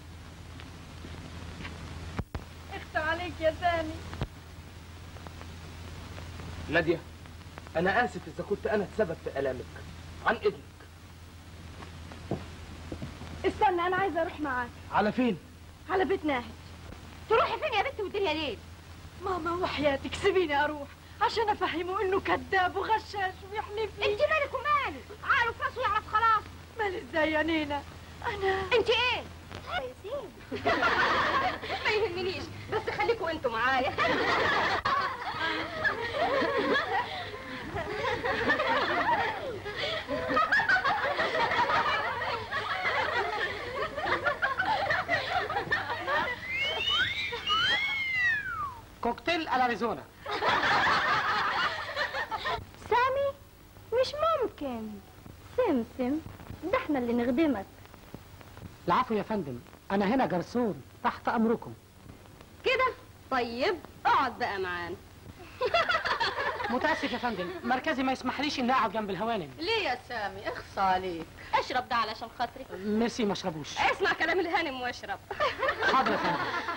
اخت عليك يا سامي ناديه انا اسف اذا كنت انا السبب في الامك عن اذنك استنى انا عايزه اروح معاك على فين على بيت ناهد تروحي فين يا بنت والدنيا ليل ماما وحياتك سيبيني اروح عشان افهمه انه كذاب وغشاش ويحلف لي انت مالك وماله عقله في راسه يعرف خلاص مال ازاي يا نينا انا انت ايه ما يهمنيش بس خليكوا انتوا معايا كوكتيل الاريزونا سامي مش ممكن سمسم ده احنا اللي نخدمك العفو يا فندم انا هنا جرسون تحت امركم كده طيب اقعد بقى معانا متاسف يا فندم مركزي ما يسمحليش اني اقعد جنب الهوانم ليه يا سامي اخص عليك اشرب ده علشان خاطري ميرسي ما اشربوش اسمع كلام الهانم واشرب حاضر يا فندم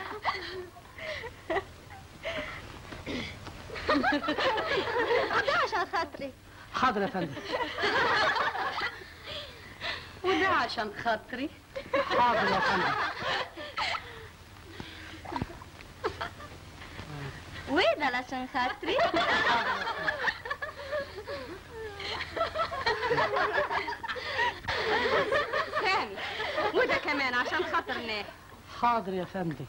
ده عشان خاطري حاضر يا فندم وده عشان خاطري حاضر يا فندم وده عشان خاطري سامي وده كمان عشان خاطر ناه حاضر يا فندم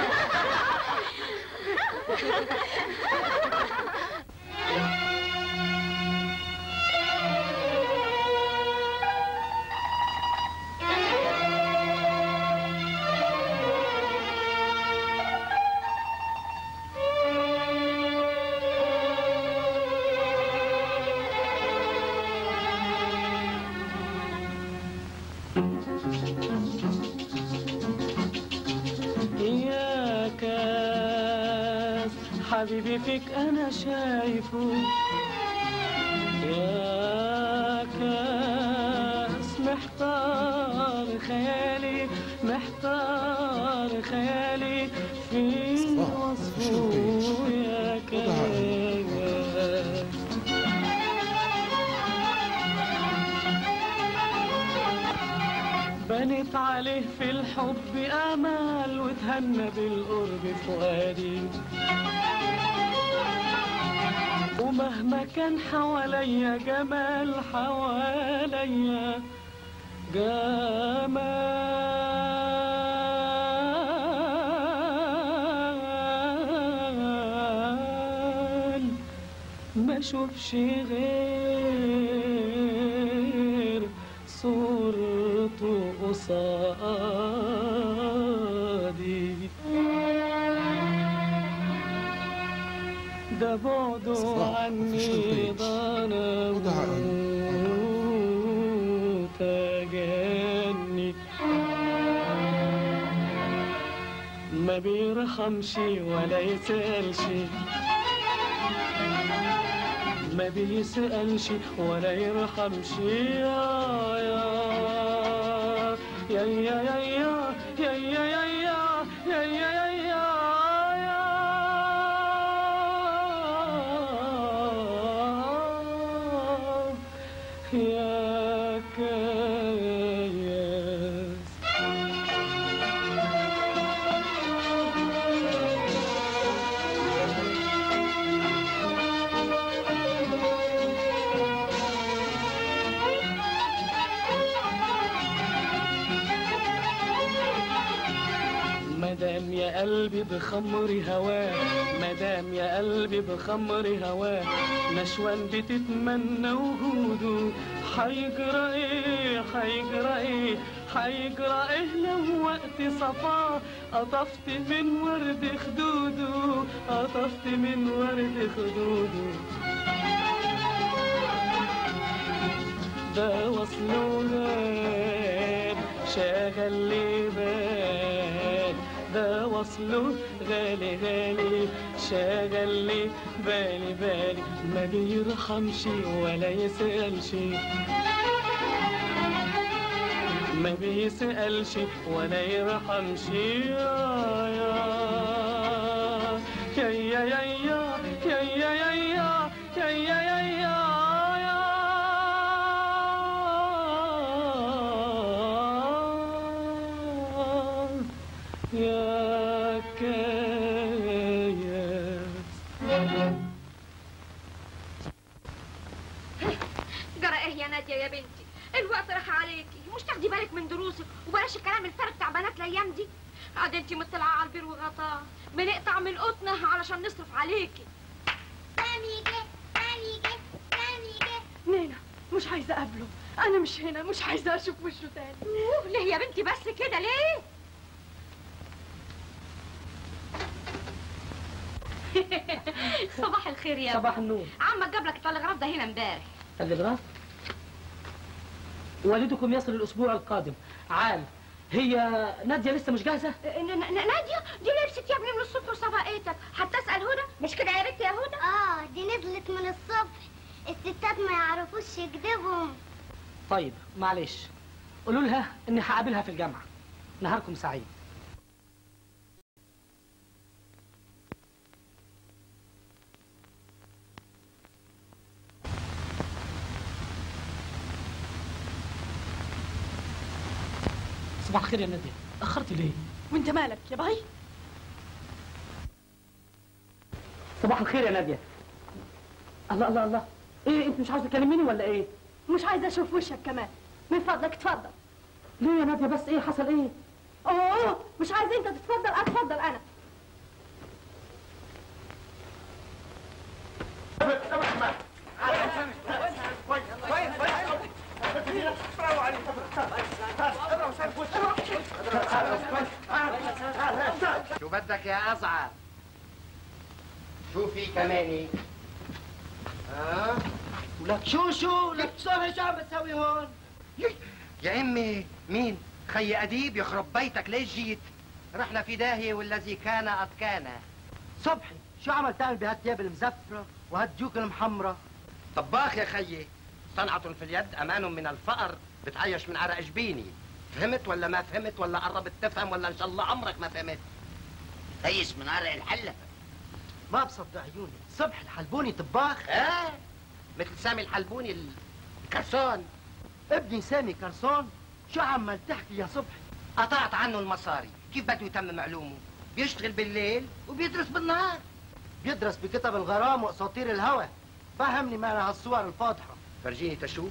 يا كاس حبيبي فيك انا شايفه يا كاس محتار خيالي محتار خيالي في وصفه يا كيان بنت عليه في الحب امال وتهنى بالقرب فؤادي ومهما كان حواليا جمال حواليا جمال ما اشوفش غير صورته قصادي ده بعده عني ظلم وتجني ما بيرحمش ولا يسألش ما بيسألش ولا يرحمش يا يا يا يا يا يا يا يا يا يا يا يا يا كياس مدام يا قلبي بخمر هواه مدام يا قلبي بخمر هواه نشوان بتتمنى وجوده حيجرى ايه حيجرى ايه حيجرى ايه لو وقت صفاه قطفت من ورد خدوده قطفت من ورد خدوده ده وصله غاب شغل لي بال ده وصله غالي غالي شغل لي بالي بالي ما بيرحمش ولا يسألش ما بيسألش ولا يرحمش يا يا يا يا يا يا يا يا يا يا يا يا يا يا كياس جرى ايه يا ناديه يا بنتي الوقت راح عليكي مش تاخدي بالك من دروسك وبلاش الكلام الفارغ بتاع بنات الايام دي قاعده انت مطلعه على البير وغطاه بنقطع من قطنه علشان نصرف عليكي سامي جه سامي جه سامي جه نينا مش عايزه اقابله انا مش هنا مش عايزه اشوف وشه تاني أوه، ليه يا بنتي بس كده ليه صباح الخير يا صباح النور عمك جاب لك التلغراف ده هنا امبارح تلغراف والدكم يصل الاسبوع القادم عال هي ناديه لسه مش جاهزه ن- ن- ناديه دي لبست يا ابني من الصبح وسبقتك حتى اسال هدى مش كده يا بنت يا هدى اه دي نزلت من الصبح الستات ما يعرفوش يكذبهم طيب معلش قولوا لها اني هقابلها في الجامعه نهاركم سعيد صباح الخير يا ناديه اخرتي ليه وانت مالك يا باي صباح الخير يا ناديه الله الله الله ايه انت مش عاوزه تكلميني ولا ايه مش عايزه اشوف وشك كمان من فضلك اتفضل ليه يا ناديه بس ايه حصل ايه اوه مش عايزه انت تتفضل اتفضل انا شو بدك يا أزعر شو في كماني ها ولك شو شو لك صار شو عم بتسوي هون يا عمي مين خي أديب يخرب بيتك ليش جيت رحنا في داهية والذي كان قد كان صبحي شو عمل تعمل بهالثياب المزفرة وهالديوك المحمرة طباخ يا خيي صنعة في اليد أمان من الفقر بتعيش من عرق جبيني فهمت ولا ما فهمت ولا قربت تفهم ولا ان شاء الله عمرك ما فهمت تيس من عرق الحلة ما بصدق عيوني صبح الحلبوني طباخ اه مثل سامي الحلبوني الكرسون ابني سامي كرسون شو عمال تحكي يا صبحي قطعت عنه المصاري كيف بده يتمم علومه بيشتغل بالليل وبيدرس بالنهار بيدرس بكتب الغرام واساطير الهوى فهمني معنى هالصور الفاضحه فرجيني تشوف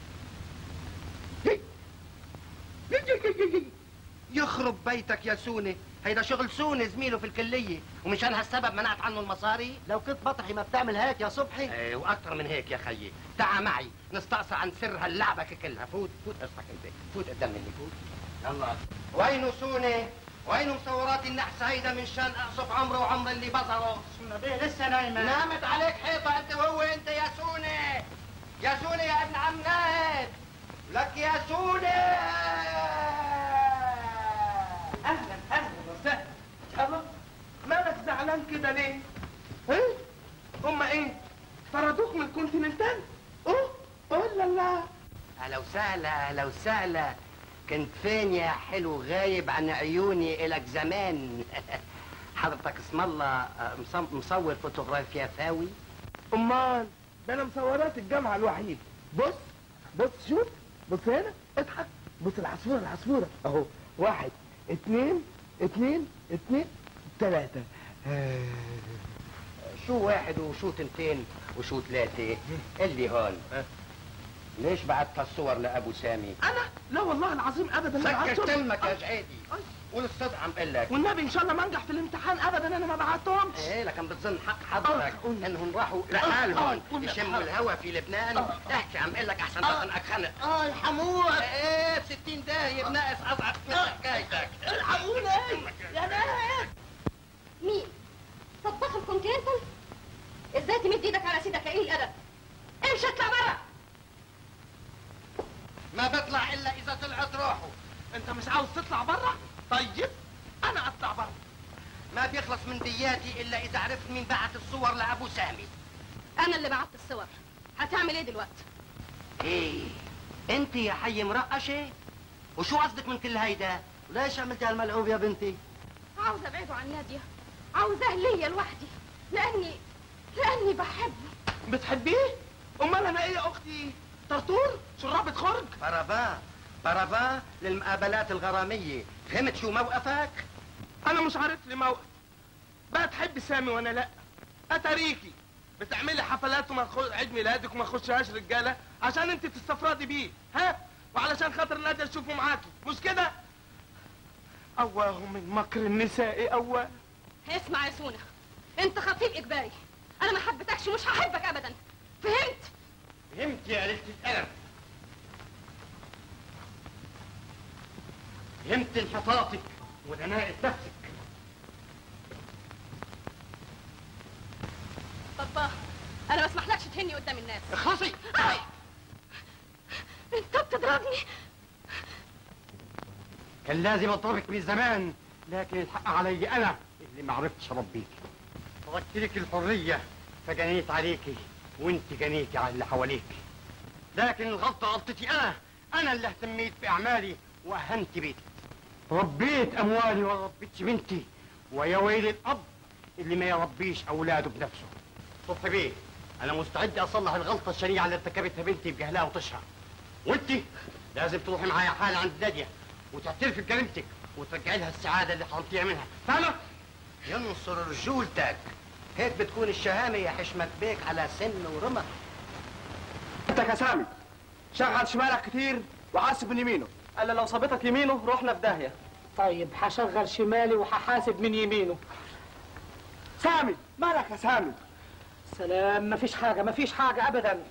يخرب بيتك يا سوني هيدا شغل سوني زميله في الكلية ومشان هالسبب منعت عنه المصاري لو كنت بطحي ما بتعمل هيك يا صبحي ايه واكثر من هيك يا خيي تعا معي نستقصى عن سر هاللعبة كلها فوت فوت قصتك انت فوت قدام مني فوت يلا وينو سوني وينو مصورات النحس هيدا من شان اقصف عمره وعمر اللي بصره بيه لسه نايمة نامت عليك حيطة انت وهو انت يا سوني يا سوني يا ابن عم ناهد لك يا سوني اهلا اهلا وسهلا الله مالك زعلان كده ليه؟ ايه؟ هما ايه؟ طردوك من الكونتيننتال؟ اوه اوه لا لا اهلا وسهلا اهلا وسهلا كنت فين يا حلو غايب عن عيوني الك زمان حضرتك اسم الله آه، مصم- مصور فوتوغرافيا فاوي امال ده انا مصورات الجامعه الوحيد بص بص شوف بص هنا اضحك بص العصفوره العصفوره اهو واحد اتنين اتنين اتنين تلاته شو واحد وشو تنتين وشو ثلاثة اللي هون ليش بعت الصور لأبو سامي؟ انا لا والله العظيم ابدا ما سكر بعتهم. تمك يا جعيدي قول الصدق عم بقول لك والنبي ان شاء الله ما انجح في الامتحان ابدا انا ما بعتهمش ايه لكن بتظن حق حضرتك انهم راحوا لحالهم يشموا الهوا في لبنان احكي عم بقول لك احسن تظن اتخنق اه الحمود ايه ب 60 داهية بناقص اضعف من حكايتك الحقوني يا ناس مين؟ طباخ الكونتيننتال؟ ازاي تمد ايدك على سيدك قليل الادب؟ امشي اطلع برا ما بطلع الا اذا طلعت روحه انت مش عاوز تطلع بره طيب انا اطلع بره ما بيخلص من دياتي الا اذا عرفت مين بعت الصور لابو سامي انا اللي بعت الصور هتعمل ايه دلوقتي؟ ايه انت يا حي مرقشه وشو قصدك من كل هيدا ليش عملتي هالملعوب يا بنتي عاوزه ابعده عن ناديه عاوزاه ليا لوحدي لاني لاني بحبه بتحبيه امال انا ايه يا اختي طرطور شرابة خرج برافا برافا للمقابلات الغراميه فهمت شو موقفك انا مش عارف لي موقف بقى تحب سامي وانا لا اتاريكي بتعملي حفلات وما تخش عيد ميلادك وما تخشهاش رجاله عشان انت تستفردي بيه ها وعلشان خاطر ناديه تشوفه معاكي مش كده اواه من مكر النساء اواه اسمع يا سونا انت خطيب اجباري انا ما حبيتكش ومش هحبك ابدا فهمت فهمت يا قلة الألم فهمت انحطاطك ودناءة نفسك بابا انا ما اسمحلكش تهني قدام الناس اخلصي آي. انت بتضربني كان لازم اضربك من زمان لكن الحق علي انا اللي ما عرفتش اربيك تركت لك الحريه فجنيت عليكي وانت جنيتي على اللي حواليك لكن الغلطه غلطتي انا انا اللي اهتميت باعمالي واهنت بيتي ربيت اموالي وما ربيتش بنتي ويا ويل الاب اللي ما يربيش اولاده بنفسه صبحي بيه انا مستعد اصلح الغلطه الشنيعه اللي ارتكبتها بنتي بجهلها وطشها وانت لازم تروحي معايا حال عند ناديه وتعترفي بجريمتك وترجعي لها السعاده اللي حرمتيها منها فاهمه ينصر رجولتك هيك بتكون الشهامه يا حشمت بيك على سن ورمح انت يا سامي شغل شمالك كتير وحاسب من يمينه قال لو صابتك يمينه رحنا في داهيه طيب هشغل شمالي وهحاسب من يمينه سامي مالك يا سامي سلام مفيش حاجة مفيش حاجة أبدا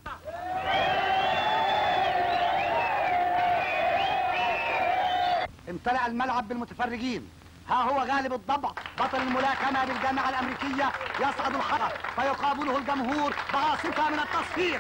امتلأ الملعب بالمتفرجين ها هو غالب الضبع بطل الملاكمة بالجامعة الأمريكية يصعد الحلقة فيقابله الجمهور بعاصفة من التصفيق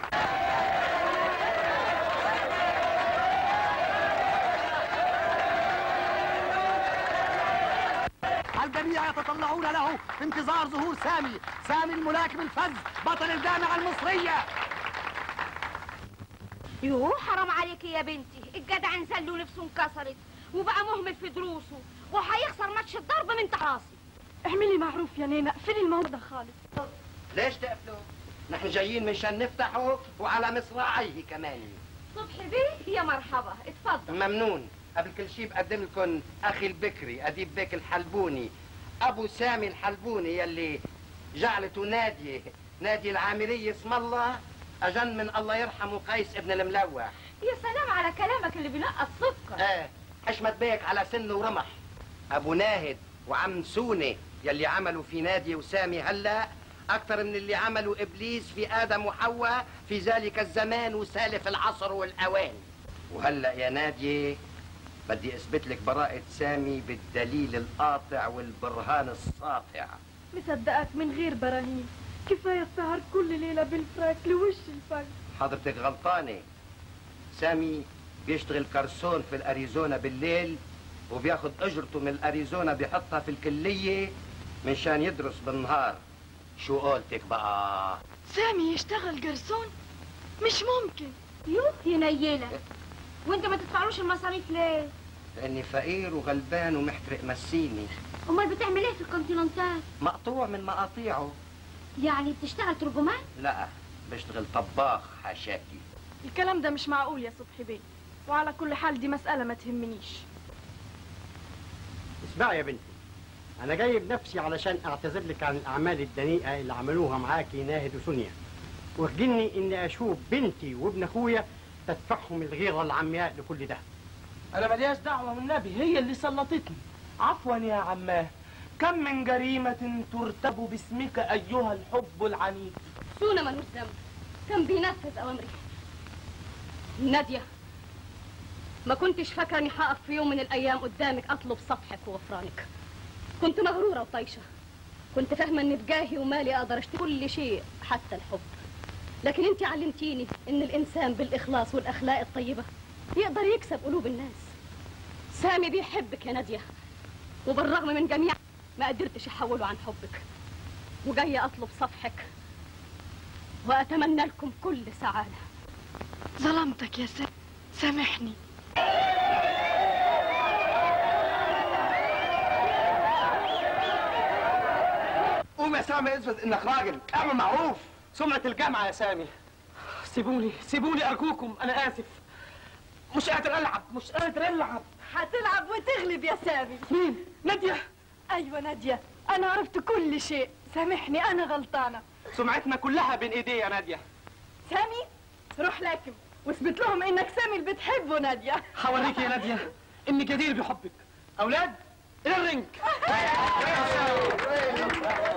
الجميع يتطلعون له في انتظار ظهور سامي سامي الملاكم الفذ بطل الجامعة المصرية يوه حرام عليكي يا بنتي الجدع انزل له نفسه انكسرت وبقى مهمل في دروسه وهيخسر ماتش الضرب من تحاصي اعملي معروف يا نينا اقفلي الموضوع ده خالص ليش تقفلوا؟ نحن جايين مشان نفتحه وعلى مصراعيه كمان صبحي بيه يا مرحبا اتفضل ممنون قبل كل شيء بقدم لكم اخي البكري اديب بيك الحلبوني ابو سامي الحلبوني يلي جعلته ناديه نادي العامريه اسم الله اجن من الله يرحمه قيس ابن الملوح يا سلام على كلامك اللي بينقط سكر ايه حشمت بيك على سن ورمح ابو ناهد وعم سوني يلي عملوا في نادي وسامي هلا اكثر من اللي عملوا ابليس في ادم وحواء في ذلك الزمان وسالف العصر والاوان وهلا يا ناديه بدي اثبت لك براءة سامي بالدليل القاطع والبرهان الساطع مصدقك من غير براهين كفايه السهر كل ليله بالفراك لوش الفجر حضرتك غلطانة سامي بيشتغل كرسون في الاريزونا بالليل وبياخد اجرته من الاريزونا بيحطها في الكلية منشان يدرس بالنهار شو قولتك بقى سامي يشتغل جرسون مش ممكن يوه ينيلة وانت ما تدفعلوش المصاريف ليه لاني فقير وغلبان ومحترق مسيني امال بتعمل ايه في الكونتيننتال مقطوع من مقاطيعه يعني بتشتغل ترجمان لا بشتغل طباخ حشاكي الكلام ده مش معقول يا صبحي بيه وعلى كل حال دي مسألة ما تهمنيش اسمعي يا بنتي انا جاي بنفسي علشان اعتذر لك عن الاعمال الدنيئه اللي عملوها معاكي ناهد وسونيا وارجني اني اشوف بنتي وابن اخويا تدفعهم الغيره العمياء لكل ده انا ملياش دعوه والنبي هي اللي سلطتني عفوا يا عماه كم من جريمة ترتب باسمك أيها الحب العنيف سونا ملوش ذنب كان بينفذ أوامري نادية ما كنتش فاكرة إني هقف في يوم من الأيام قدامك أطلب صفحك وغفرانك كنت مغرورة وطايشة كنت فاهمة إن بجاهي ومالي أقدر أشتري كل شيء حتى الحب لكن أنت علمتيني إن الإنسان بالإخلاص والأخلاق الطيبة يقدر يكسب قلوب الناس سامي بيحبك يا نادية وبالرغم من جميع ما قدرتش احوله عن حبك وجاية اطلب صفحك واتمنى لكم كل سعادة ظلمتك يا سامي سامحني قوم يا سامي اثبت انك راجل اعمل معروف سمعة الجامعة يا سامي سيبوني سيبوني ارجوكم انا اسف مش قادر العب مش قادر العب هتلعب وتغلب يا سامي مين نادية ايوه نادية انا عرفت كل شيء سامحني انا غلطانة سمعتنا كلها بين ايدي يا نادية سامي روح لكم واثبت لهم انك سامي اللي بتحبه نادية هوريك يا نادية اني جدير بحبك اولاد الى الرنج